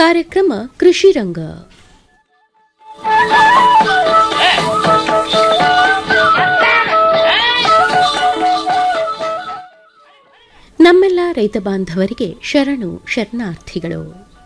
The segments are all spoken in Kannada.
ಕಾರ್ಯಕ್ರಮ ಕೃಷಿ ರಂಗ ನಮ್ಮೆಲ್ಲ ರೈತ ಬಾಂಧವರಿಗೆ ಶರಣು ಶರಣಾರ್ಥಿಗಳು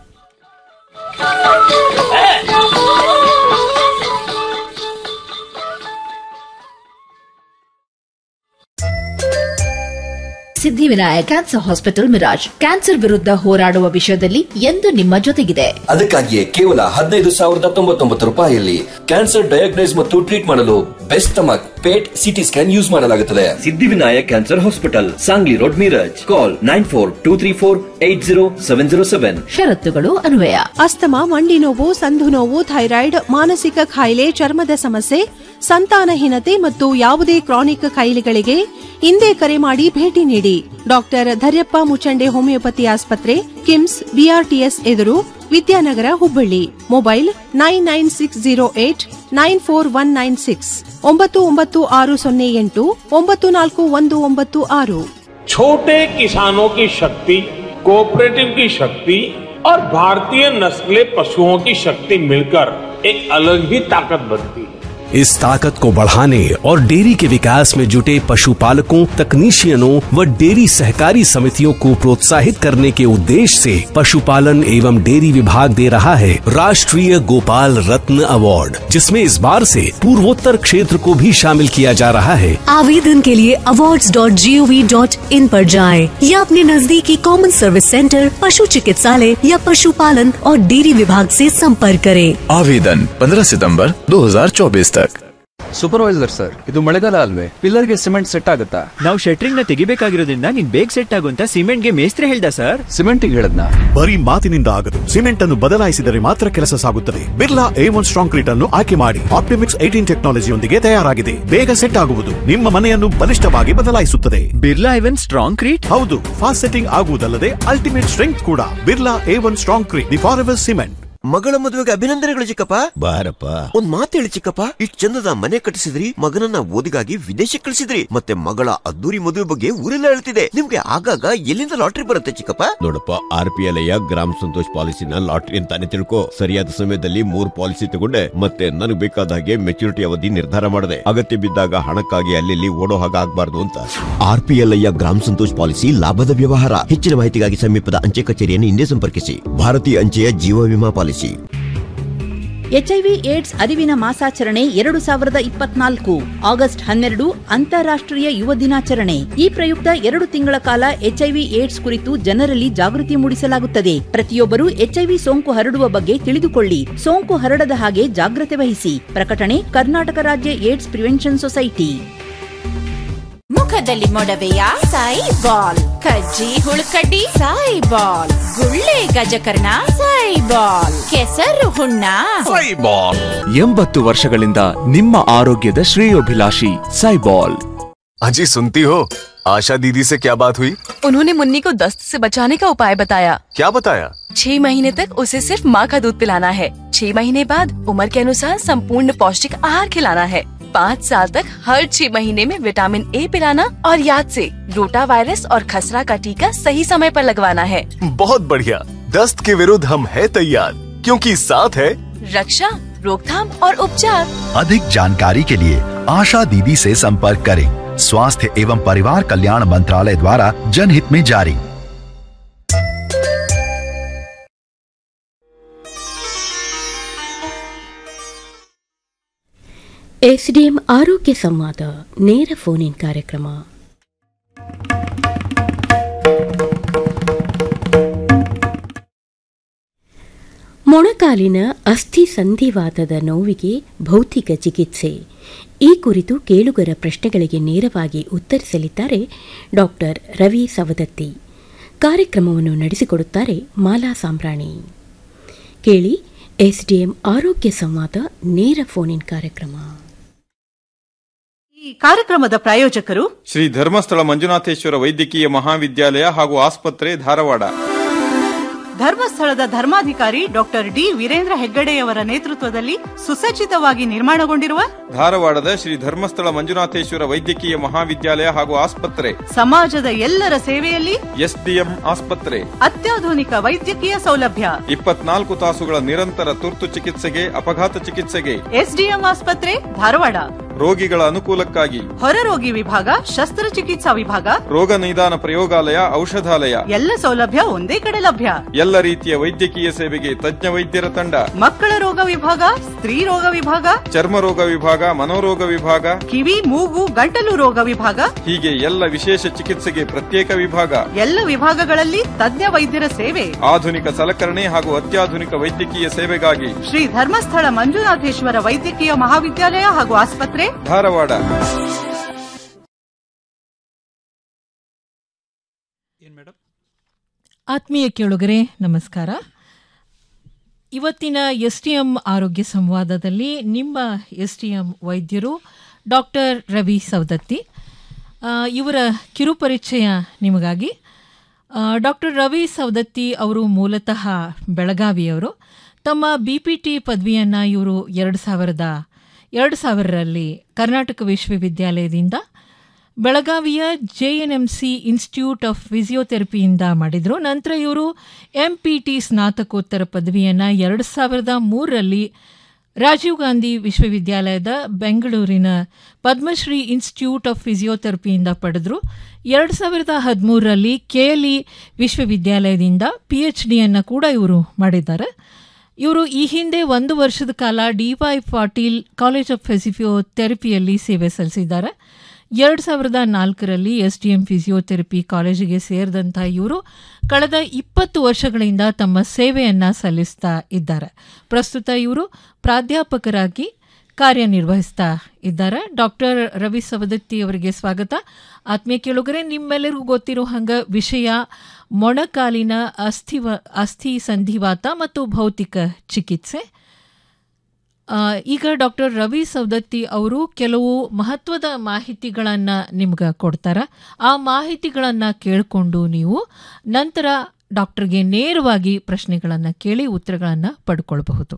Siddhivinayak cancer hospital Miraj cancer ವಿರುದ್ಧ ಹೋರಾಡುವ ವಿಷಯದಲ್ಲಿ ಎಂದು ನಿಮ್ಮ ಜೊತೆಗಿದೆ ಅದಕ್ಕಾಗಿಯೇ ಕೇವಲ ಹದಿನೈದು ಸಾವಿರದ ತೊಂಬತ್ತೊಂಬತ್ತು ರೂಪಾಯಿಯಲ್ಲಿ ಕ್ಯಾನ್ಸರ್ ಡಯಾಗ್ನೈಸ್ ಮತ್ತು ಟ್ರೀಟ್ ಮಾಡಲು best stomach PET CT scan use ಮಾಡಲಾಗುತ್ತದೆ Siddhivinayak cancer hospital Sangli road Miraj call nine four two three four eight zero seven zero seven ಷರತ್ತುಗಳು ಅನ್ವಯ ಅಸ್ತಮ ಮಂಡಿ ನೋವು ಸಂಧು ನೋವು ಥೈರಾಯ್ಡ್ ಮಾನಸಿಕ ಕಾಯಿಲೆ ಚರ್ಮದ ಸಮಸ್ಯೆ ಸಂತಾನಹೀನತೆ ಮತ್ತು ಯಾವುದೇ ಕ್ರಾನಿಕ್ ಕಾಯಿಲೆಗಳಿಗೆ ಹಿಂದೆ ಕರೆ ಮಾಡಿ ಭೇಟಿ ನೀಡಿ ಡಾಕ್ಟರ್ ಧರ್ಯಪ್ಪ ಮುಚಂಡೆ ಹೋಮಿಯೋಪತಿ ಆಸ್ಪತ್ರೆ ಕಿಮ್ಸ್ ಬಿಆರ್ಟಿಎಸ್ ಎದುರು Vidyanagar Hubballi mobile nine nine six zero eight nine four one nine six ಒಂಬತ್ತು ಒಂಬತ್ತು ಆರು ಸೊನ್ನೆ ಎಂಟು ಒಂಬತ್ತು ನಾಲ್ಕು ಒಂದು ಒಂಬತ್ತು ಆರು छोटे किसानों की शक्ति कोऑपरेटिव की शक्ति और भारतीय नस्ले पशुओं की शक्ति मिलकर एक अलग ही ताकत बनती है इस ताकत को बढ़ाने और डेयरी के विकास में जुटे पशुपालकों तकनीशियनों व डेयरी सहकारी समितियों को प्रोत्साहित करने के उद्देश्य से पशुपालन एवं डेयरी विभाग दे रहा है राष्ट्रीय गोपाल रत्न अवार्ड जिसमें इस बार से पूर्वोत्तर क्षेत्र को भी शामिल किया जा रहा है आवेदन के लिए awards.gov.in पर जाएं या अपने नजदीकी कॉमन सर्विस सेंटर पशु चिकित्सालय या पशुपालन और डेयरी विभाग से संपर्क करें ಆವೇದನ್ 15 ಸಿತಂಬರ್ 2024 ತಕ್ ಸೂಪರ್ವೈಸರ್ ಸರ್ ಇದು ಮಳೆಗಾಲ ಅಲ್ವೇ ಪಿಲ್ಲರ್ಗೆ ಸಿಮೆಂಟ್ ಸೆಟ್ ಆಗುತ್ತಾ ನಾವು ಶೆಟ್ರಿಂಗ್ ನ ತೆಗಿಬೇಕಾಗಿರೋದ್ರಿಂದ ನೀನ್ ಬೇಗ ಸೆಟ್ ಆಗುಂತ ಸಿಮೆಂಟ್ಗೆ ಮೇಸ್ತ್ರಿ ಹೇಳ್ದ ಸರ್ ಸಿಮೆಂಟಿಗೆ ಹೇಳದ್ನ ಬರೀ ಮಾತಿನಿಂದ ಆಗದು ಸಿಮೆಂಟ್ ಅನ್ನು ಬದಲಾಯಿಸಿದರೆ ಮಾತ್ರ ಕೆಲಸ ಸಾಗುತ್ತದೆ ಬಿರ್ಲಾ ಎ ಒನ್ ಸ್ಟ್ರಾಂಗ್ ಅನ್ನು ಆಯ್ಕೆ ಮಾಡಿ ಆಪ್ಟಿಮಿಕ್ಸ್ ಏಟೀನ್ ಟೆಕ್ನಾಲಜಿಯೊಂದಿಗೆ ತಯಾರಾಗಿದೆ ಬೇಗ ಸೆಟ್ ಆಗುವುದು ನಿಮ್ಮ ಮನೆಯನ್ನು ಬಲಿಷ್ಠವಾಗಿ ಬದಲಾಯಿಸುತ್ತದೆ ಬಿರ್ಲಾ ಇವನ್ ಸ್ಟ್ರಾಂಗ್ ಕ್ರೀಟ್ ಹೌದು ಫಾಸ್ಟ್ ಸೆಟ್ಟಿಂಗ್ ಆಗುವುದಲ್ಲದೆ ಅಲ್ಟಿಮೇಟ್ ಸ್ಟ್ರೆಂಗ್ ಕೂಡ Birla A one Strongcrete the forever cement ಮಗಳ ಮದುವೆಗೆ ಅಭಿನಂದನೆಗಳು ಚಿಕ್ಕಪ್ಪ ಬಾರಪ್ಪ ಒಂದ್ ಮಾತು ಹೇಳಿ ಚಿಕ್ಕಪ್ಪ ಇಷ್ಟ್ ಚಂದದ ಮನೆ ಕಟ್ಟಿಸಿದ್ರಿ ಮಗನನ್ನ ಓದಿಗಾಗಿ ವಿದೇಶಕ್ಕೆ ಕಳಿಸಿದ್ರಿ ಮತ್ತೆ ಮಗಳ ಅದ್ದೂರಿ ಮದುವೆ ಬಗ್ಗೆ ಊರೆಲ್ಲ ಹೇಳ್ತಿದೆ ನಿಮ್ಗೆ ಆಗಾಗ ಎಲ್ಲಿಂದ ಲಾಟ್ರಿ ಬರುತ್ತೆ ಚಿಕ್ಕಪ್ಪ ನೋಡಪ್ಪ ಆರ್ ಪಿ ಎಲ್ ಗ್ರಾಮ ಸಂತೋಷ್ ಪಾಲಿಸಿನ ಲಾಟ್ರಿ ಅಂತಾನೆ ತಿಳ್ಕೊ ಸರಿಯಾದ ಸಮಯದಲ್ಲಿ ಮೂರ್ ಪಾಲಿಸಿ ತಗೊಂಡೆ ಮತ್ತೆ ನನಗೆ ಬೇಕಾದ ಹಾಗೆ ಮೆಚುರಿಟಿ ಅವಧಿ ನಿರ್ಧಾರ ಮಾಡಿದೆ ಅಗತ್ಯ ಬಿದ್ದಾಗ ಹಣಕ್ಕಾಗಿ ಅಲ್ಲಿ ಓಡೋ ಹಾಗೆ ಆಗ್ಬಾರ್ದು ಅಂತ ಆರ್ ಪಿ ಎಲ್ ಗ್ರಾಮ ಸಂತೋಷ್ ಪಾಲಿಸಿ ಲಾಭದ ವ್ಯವಹಾರ ಹೆಚ್ಚಿನ ಮಾಹಿತಿಗಾಗಿ ಸಮೀಪದ ಅಂಚೆ ಕಚೇರಿಯನ್ನು ಹಿಂದೆ ಸಂಪರ್ಕಿಸಿ ಭಾರತೀಯ ಅಂಚೆಯ ಜೀವ ವಿಮಾ ಪಾಲಿಸಿ ಎಚ್ಐವಿ ಏಡ್ಸ್ ಅರಿವಿನ ಮಾಸಾಚರಣೆ ಎರಡು ಸಾವಿರದ ಇಪ್ಪತ್ನಾಲ್ಕು ಆಗಸ್ಟ್ ಹನ್ನೆರಡು ಅಂತಾರಾಷ್ಟ್ರೀಯ ಯುವ ದಿನಾಚರಣೆ ಈ ಪ್ರಯುಕ್ತ ಎರಡು ತಿಂಗಳ ಕಾಲ ಎಚ್ಐವಿ ಏಡ್ಸ್ ಕುರಿತು ಜನರಲ್ಲಿ ಜಾಗೃತಿ ಮೂಡಿಸಲಾಗುತ್ತದೆ ಪ್ರತಿಯೊಬ್ಬರು ಎಚ್ಐವಿ ಸೋಂಕು ಹರಡುವ ಬಗ್ಗೆ ತಿಳಿದುಕೊಳ್ಳಿ ಸೋಂಕು ಹರಡದ ಹಾಗೆ ಜಾಗ್ರತೆ ವಹಿಸಿ ಪ್ರಕಟಣೆ ಕರ್ನಾಟಕ ರಾಜ್ಯ ಏಡ್ಸ್ ಪ್ರಿವೆನ್ಷನ್ ಸೊಸೈಟಿ ಮುಖದಲ್ಲಿ ಮೊಡವೆಯ ಸಾಯಿ ಬಾಲ್ ಕಜ್ಜಿ ಹುಳುಕಡ್ಡಿ ಸಾಯಿ ಬಾಲ್ ಗುಳ್ಳೆ ಗಜಕರ್ಣ ಸಾಯಿ ಬಾಲ್ ಕೆಸರು ಹುಣ್ಣ ಎಂಬತ್ತು ವರ್ಷಗಳಿಂದ ನಿಮ್ಮ ಆರೋಗ್ಯದ ಶ್ರೇಯೋಭಿಲಾಷಿ ಸೈಬಾಲ್ अजी सुनती हो आशा दीदी से क्या बात हुई उन्होंने मुन्नी को दस्त से बचाने का उपाय बताया क्या बताया छह महीने तक उसे सिर्फ माँ का दूध पिलाना है छह महीने बाद उम्र के अनुसार संपूर्ण पौष्टिक आहार खिलाना है पाँच साल तक हर छह महीने में विटामिन ए पिलाना और याद से रोटा वायरस और खसरा का टीका सही समय पर लगवाना है बहुत बढ़िया दस्त के विरुद्ध हम है तैयार क्योंकि साथ है रक्षा रोकथाम और उपचार अधिक जानकारी के लिए आशा दीदी से संपर्क करें स्वास्थ्य एवं परिवार कल्याण मंत्रालय द्वारा जनहित में जारी ಎಸ್ಡಿಎಂ ಆರೋಗ್ಯ ಸಂವಾದ ನೇರ ಫೋನ್ ಇನ್ ಕಾರ್ಯಕ್ರಮ ಮೊಣಕಾಲಿನ ಅಸ್ಥಿ ಸಂಧಿವಾತದ ನೋವಿಗೆ ಭೌತಿಕ ಚಿಕಿತ್ಸೆ ಈ ಕುರಿತು ಕೇಳುಗರ ಪ್ರಶ್ನೆಗಳಿಗೆ ನೇರವಾಗಿ ಉತ್ತರಿಸಲಿದ್ದಾರೆ ಡಾಕ್ಟರ್ ರವಿ ಸವದತ್ತಿ ಕಾರ್ಯಕ್ರಮವನ್ನು ನಡೆಸಿಕೊಡುತ್ತಾರೆ ಮಾಲಾ ಸಾಂಬ್ರಾಣಿ ಕೇಳಿ ಎಸ್ಡಿಎಂ ಆರೋಗ್ಯ ಸಂವಾದ ನೇರ ಫೋನ್ ಇನ್ ಕಾರ್ಯಕ್ರಮ ಈ ಕಾರ್ಯಕ್ರಮದ ಪ್ರಾಯೋಜಕರು ಶ್ರೀ ಧರ್ಮಸ್ಥಳ ಮಂಜುನಾಥೇಶ್ವರ ವೈದ್ಯಕೀಯ ಮಹಾವಿದ್ಯಾಲಯ ಹಾಗೂ ಆಸ್ಪತ್ರೆ ಧಾರವಾಡ ಧರ್ಮಸ್ಥಳದ ಧರ್ಮಾಧಿಕಾರಿ ಡಾಕ್ಟರ್ ಡಿ ವೀರೇಂದ್ರ ಹೆಗ್ಗಡೆಯವರ ನೇತೃತ್ವದಲ್ಲಿ ಸುಸಜ್ಜಿತವಾಗಿ ನಿರ್ಮಾಣಗೊಂಡಿರುವ ಧಾರವಾಡದ ಶ್ರೀ ಧರ್ಮಸ್ಥಳ ಮಂಜುನಾಥೇಶ್ವರ ವೈದ್ಯಕೀಯ ಮಹಾವಿದ್ಯಾಲಯ ಹಾಗೂ ಆಸ್ಪತ್ರೆ ಸಮಾಜದ ಎಲ್ಲರ ಸೇವೆಯಲ್ಲಿ ಎಸ್ಡಿಎಂ ಆಸ್ಪತ್ರೆ ಅತ್ಯಾಧುನಿಕ ವೈದ್ಯಕೀಯ ಸೌಲಭ್ಯ ಇಪ್ಪತ್ನಾಲ್ಕು ತಾಸುಗಳ ನಿರಂತರ ತುರ್ತು ಚಿಕಿತ್ಸೆಗೆ ಅಪಘಾತ ಚಿಕಿತ್ಸೆಗೆ ಎಸ್ಡಿಎಂ ಆಸ್ಪತ್ರೆ ಧಾರವಾಡ ರೋಗಿಗಳ ಅನುಕೂಲಕ್ಕಾಗಿ ಹೊರರೋಗಿ ವಿಭಾಗ ಶಸ್ತ್ರಚಿಕಿತ್ಸಾ ವಿಭಾಗ ರೋಗ ನಿದಾನ ಪ್ರಯೋಗಾಲಯ ಔಷಧಾಲಯ ಎಲ್ಲ ಸೌಲಭ್ಯ ಒಂದೇ ಕಡೆ ಲಭ್ಯ ಎಲ್ಲ ರೀತಿಯ ವೈದ್ಯಕೀಯ ಸೇವೆಗೆ ತಜ್ಞ ವೈದ್ಯರ ತಂಡ ಮಕ್ಕಳ ರೋಗ ವಿಭಾಗ ಸ್ತ್ರೀ ರೋಗ ವಿಭಾಗ ಚರ್ಮ ರೋಗ ವಿಭಾಗ ಮನೋರೋಗ ವಿಭಾಗ ಕಿವಿ ಮೂಗು ಗಂಟಲು ರೋಗ ವಿಭಾಗ ಹೀಗೆ ಎಲ್ಲ ವಿಶೇಷ ಚಿಕಿತ್ಸೆಗೆ ಪ್ರತ್ಯೇಕ ವಿಭಾಗ ಎಲ್ಲ ವಿಭಾಗಗಳಲ್ಲಿ ತಜ್ಞ ವೈದ್ಯರ ಸೇವೆ ಆಧುನಿಕ ಸಲಕರಣೆ ಹಾಗೂ ಅತ್ಯಾಧುನಿಕ ವೈದ್ಯಕೀಯ ಸೇವೆಗಾಗಿ ಶ್ರೀ ಧರ್ಮಸ್ಥಳ ಮಂಜುನಾಥೇಶ್ವರ ವೈದ್ಯಕೀಯ ಮಹಾವಿದ್ಯಾಲಯ ಹಾಗೂ ಆಸ್ಪತ್ರೆ ಧಾರವಾಡ ಆತ್ಮೀಯ ಕೇಳುಗರೆ ನಮಸ್ಕಾರ ಇವತ್ತಿನ ಎಸ್ ಟಿ ಎಂ ಆರೋಗ್ಯ ಸಂವಾದದಲ್ಲಿ ನಿಮ್ಮ ಎಸ್ ಟಿ ಎಂ ವೈದ್ಯರು ಡಾಕ್ಟರ್ ರವಿ ಸವದತ್ತಿ ಆ, ಇವರ ಕಿರುಪರಿಚಯ ನಿಮಗಾಗಿ ಡಾಕ್ಟರ್ ರವಿ ಸವದತ್ತಿ ಅವರು ಮೂಲತಃ ಬೆಳಗಾವಿಯವರು ತಮ್ಮ ಬಿ ಪಿ ಟಿ ಪದವಿಯನ್ನು ಇವರು ಎರಡು ಸಾವಿರದ ಎರಡು ಸಾವಿರರಲ್ಲಿ ಕರ್ನಾಟಕ ವಿಶ್ವವಿದ್ಯಾಲಯದಿಂದ ಬೆಳಗಾವಿಯ J N M C institute of ಫಿಸಿಯೋಥೆರಪಿಯಿಂದ ಮಾಡಿದರು ನಂತರ ಇವರು ಎಂ ಪಿ ಟಿ ಸ್ನಾತಕೋತ್ತರ ಪದವಿಯನ್ನು ಎರಡು ಸಾವಿರದ ಮೂರರಲ್ಲಿ ರಾಜೀವ್ ಗಾಂಧಿ ವಿಶ್ವವಿದ್ಯಾಲಯದ ಬೆಂಗಳೂರಿನ ಪದ್ಮಶ್ರೀ ಇನ್ಸ್ಟಿಟ್ಯೂಟ್ ಆಫ್ ಫಿಸಿಯೋಥೆರಪಿಯಿಂದ ಪಡೆದರು ಎರಡು ಸಾವಿರದ ಹದಿಮೂರರಲ್ಲಿ ಕೆ ಎಲ್ ಇ ವಿಶ್ವವಿದ್ಯಾಲಯದಿಂದ ಪಿ ಎಚ್ ಡಿಯನ್ನು ಕೂಡ ಇವರು ಮಾಡಿದ್ದಾರೆ ಇವರು ಈ ಹಿಂದೆ ಒಂದು ವರ್ಷದ ಕಾಲ D Y Patil college of ಫಿಸಿಯೋಥೆರಪಿಯಲ್ಲಿ ಸೇವೆ ಸಲ್ಲಿಸಿದ್ದಾರೆ ಎರಡು ಸಾವಿರದ ನಾಲ್ಕರಲ್ಲಿ ಎಸ್ ಡಿ ಎಂ ಫಿಸಿಯೋಥೆರಪಿ ಕಾಲೇಜಿಗೆ ಸೇರಿದಂಥ ಇವರು ಕಳೆದ ಇಪ್ಪತ್ತು ವರ್ಷಗಳಿಂದ ತಮ್ಮ ಸೇವೆಯನ್ನು ಸಲ್ಲಿಸ್ತಾ ಇದ್ದಾರೆ ಪ್ರಸ್ತುತ ಇವರು ಪ್ರಾಧ್ಯಾಪಕರಾಗಿ ಕಾರ್ಯನಿರ್ವಹಿಸ್ತಾ ಇದ್ದಾರೆ ಡಾಕ್ಟರ್ ರವಿ ಸವದತ್ತಿ ಅವರಿಗೆ ಸ್ವಾಗತ ಆತ್ಮೀಯ ಕೇಳುಗರೆ ನಿಮ್ಮೆಲ್ಲರಿಗೂ ಗೊತ್ತಿರೋ ಹಂಗೆ ವಿಷಯ ಮೊಣಕಾಲಿನ ಅಸ್ಥಿವ ಅಸ್ಥಿ ಸಂಧಿವಾತ ಮತ್ತು ಭೌತಿಕ ಚಿಕಿತ್ಸೆ ಆ, ಈಗ ಡಾಕ್ಟರ್ ರವಿ ಸವದತ್ತಿ ಅವರು ಕೆಲವು ಮಹತ್ವದ ಮಾಹಿತಿಗಳನ್ನು ನಿಮ್ಗೆ ಕೊಡ್ತಾರೆ ಆ ಮಾಹಿತಿಗಳನ್ನು ಕೇಳಿಕೊಂಡು ನೀವು ನಂತರ ಡಾಕ್ಟರ್ಗೆ ನೇರವಾಗಿ ಪ್ರಶ್ನೆಗಳನ್ನು ಕೇಳಿ ಉತ್ತರಗಳನ್ನು ಪಡ್ಕೊಳ್ಬಹುದು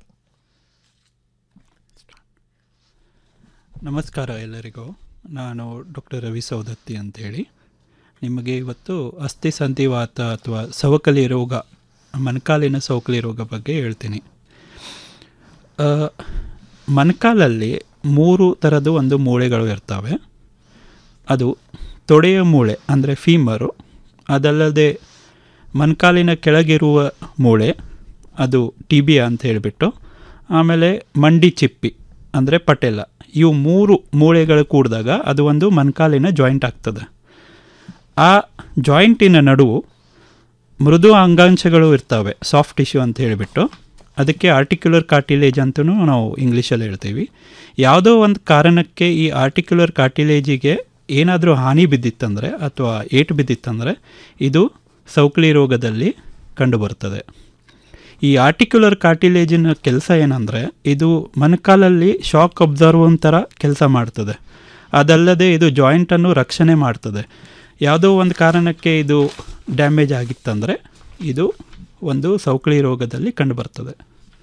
ನಮಸ್ಕಾರ ಎಲ್ಲರಿಗೂ ನಾನು ಡಾಕ್ಟರ್ ರವಿ ಸೌದತ್ತಿ ಅಂತೇಳಿ ನಿಮಗೆ ಇವತ್ತು ಅಸ್ಥಿ ಸಂಧಿವಾತ ಅಥವಾ ಸವಕಲಿ ರೋಗ ಮೊಣಕಾಲಿನ ಸವಕಲಿ ರೋಗ ಬಗ್ಗೆ ಹೇಳ್ತೀನಿ ಆ, ಮೊಣಕಾಲಲ್ಲಿ ಮೂರು ಥರದ ಒಂದು ಮೂಳೆಗಳು ಇರ್ತವೆ ಅದು ತೊಡೆಯ ಮೂಳೆ ಅಂದರೆ ಫೀಮರು ಅದಲ್ಲದೆ ಮೊಣಕಾಲಿನ ಕೆಳಗಿರುವ ಮೂಳೆ ಅದು ಟಿಬಿಯಾ ಅಂತ ಹೇಳಿಬಿಟ್ಟು ಆಮೇಲೆ ಮಂಡಿ ಚಿಪ್ಪಿ ಅಂದರೆ ಪಟೇಲ ಇವು ಮೂರು ಮೂಳೆಗಳು ಕೂಡಿದಾಗ ಅದು ಒಂದು ಮೊಣಕಾಲಿನ ಜಾಯಿಂಟ್ ಆಗ್ತದೆ ಆ ಜಾಯಿಂಟಿನ ನಡುವು ಮೃದು ಅಂಗಾಂಶಗಳು ಇರ್ತವೆ ಸಾಫ್ಟ್ ಟಿಶ್ಯೂ ಅಂತ ಹೇಳಿಬಿಟ್ಟು ಅದಕ್ಕೆ ಆರ್ಟಿಕ್ಯುಲರ್ ಕಾರ್ಟಿಲೇಜ್ ಅಂತಲೂ ನಾವು ಇಂಗ್ಲೀಷಲ್ಲಿ ಹೇಳ್ತೀವಿ ಯಾವುದೋ ಒಂದು ಕಾರಣಕ್ಕೆ ಈ ಆರ್ಟಿಕ್ಯುಲರ್ ಕಾರ್ಟಿಲೇಜಿಗೆ ಏನಾದರೂ ಹಾನಿ ಬಿದ್ದಿತ್ತಂದರೆ ಅಥವಾ ಏಟು ಬಿದ್ದಿತ್ತಂದರೆ ಇದು ಸೌಕಳಿ ರೋಗದಲ್ಲಿ ಕಂಡುಬರುತ್ತದೆ ಈ ಆರ್ಟಿಕ್ಯುಲರ್ ಕಾರ್ಟಿಲೇಜಿನ ಕೆಲಸ ಏನಂದರೆ ಇದು ಮೊಣಕಾಲಲ್ಲಿ ಶಾಕ್ ಅಬ್ಸರ್ವನ್ ಥರ ಕೆಲಸ ಮಾಡ್ತದೆ ಅದಲ್ಲದೆ ಇದು ಜಾಯಿಂಟನ್ನು ರಕ್ಷಣೆ ಮಾಡ್ತದೆ ಯಾವುದೋ ಒಂದು ಕಾರಣಕ್ಕೆ ಇದು ಡ್ಯಾಮೇಜ್ ಆಗಿತ್ತಂದರೆ ಇದು ಒಂದು ಸೌಕಳಿ ರೋಗದಲ್ಲಿ ಕಂಡುಬರ್ತದೆ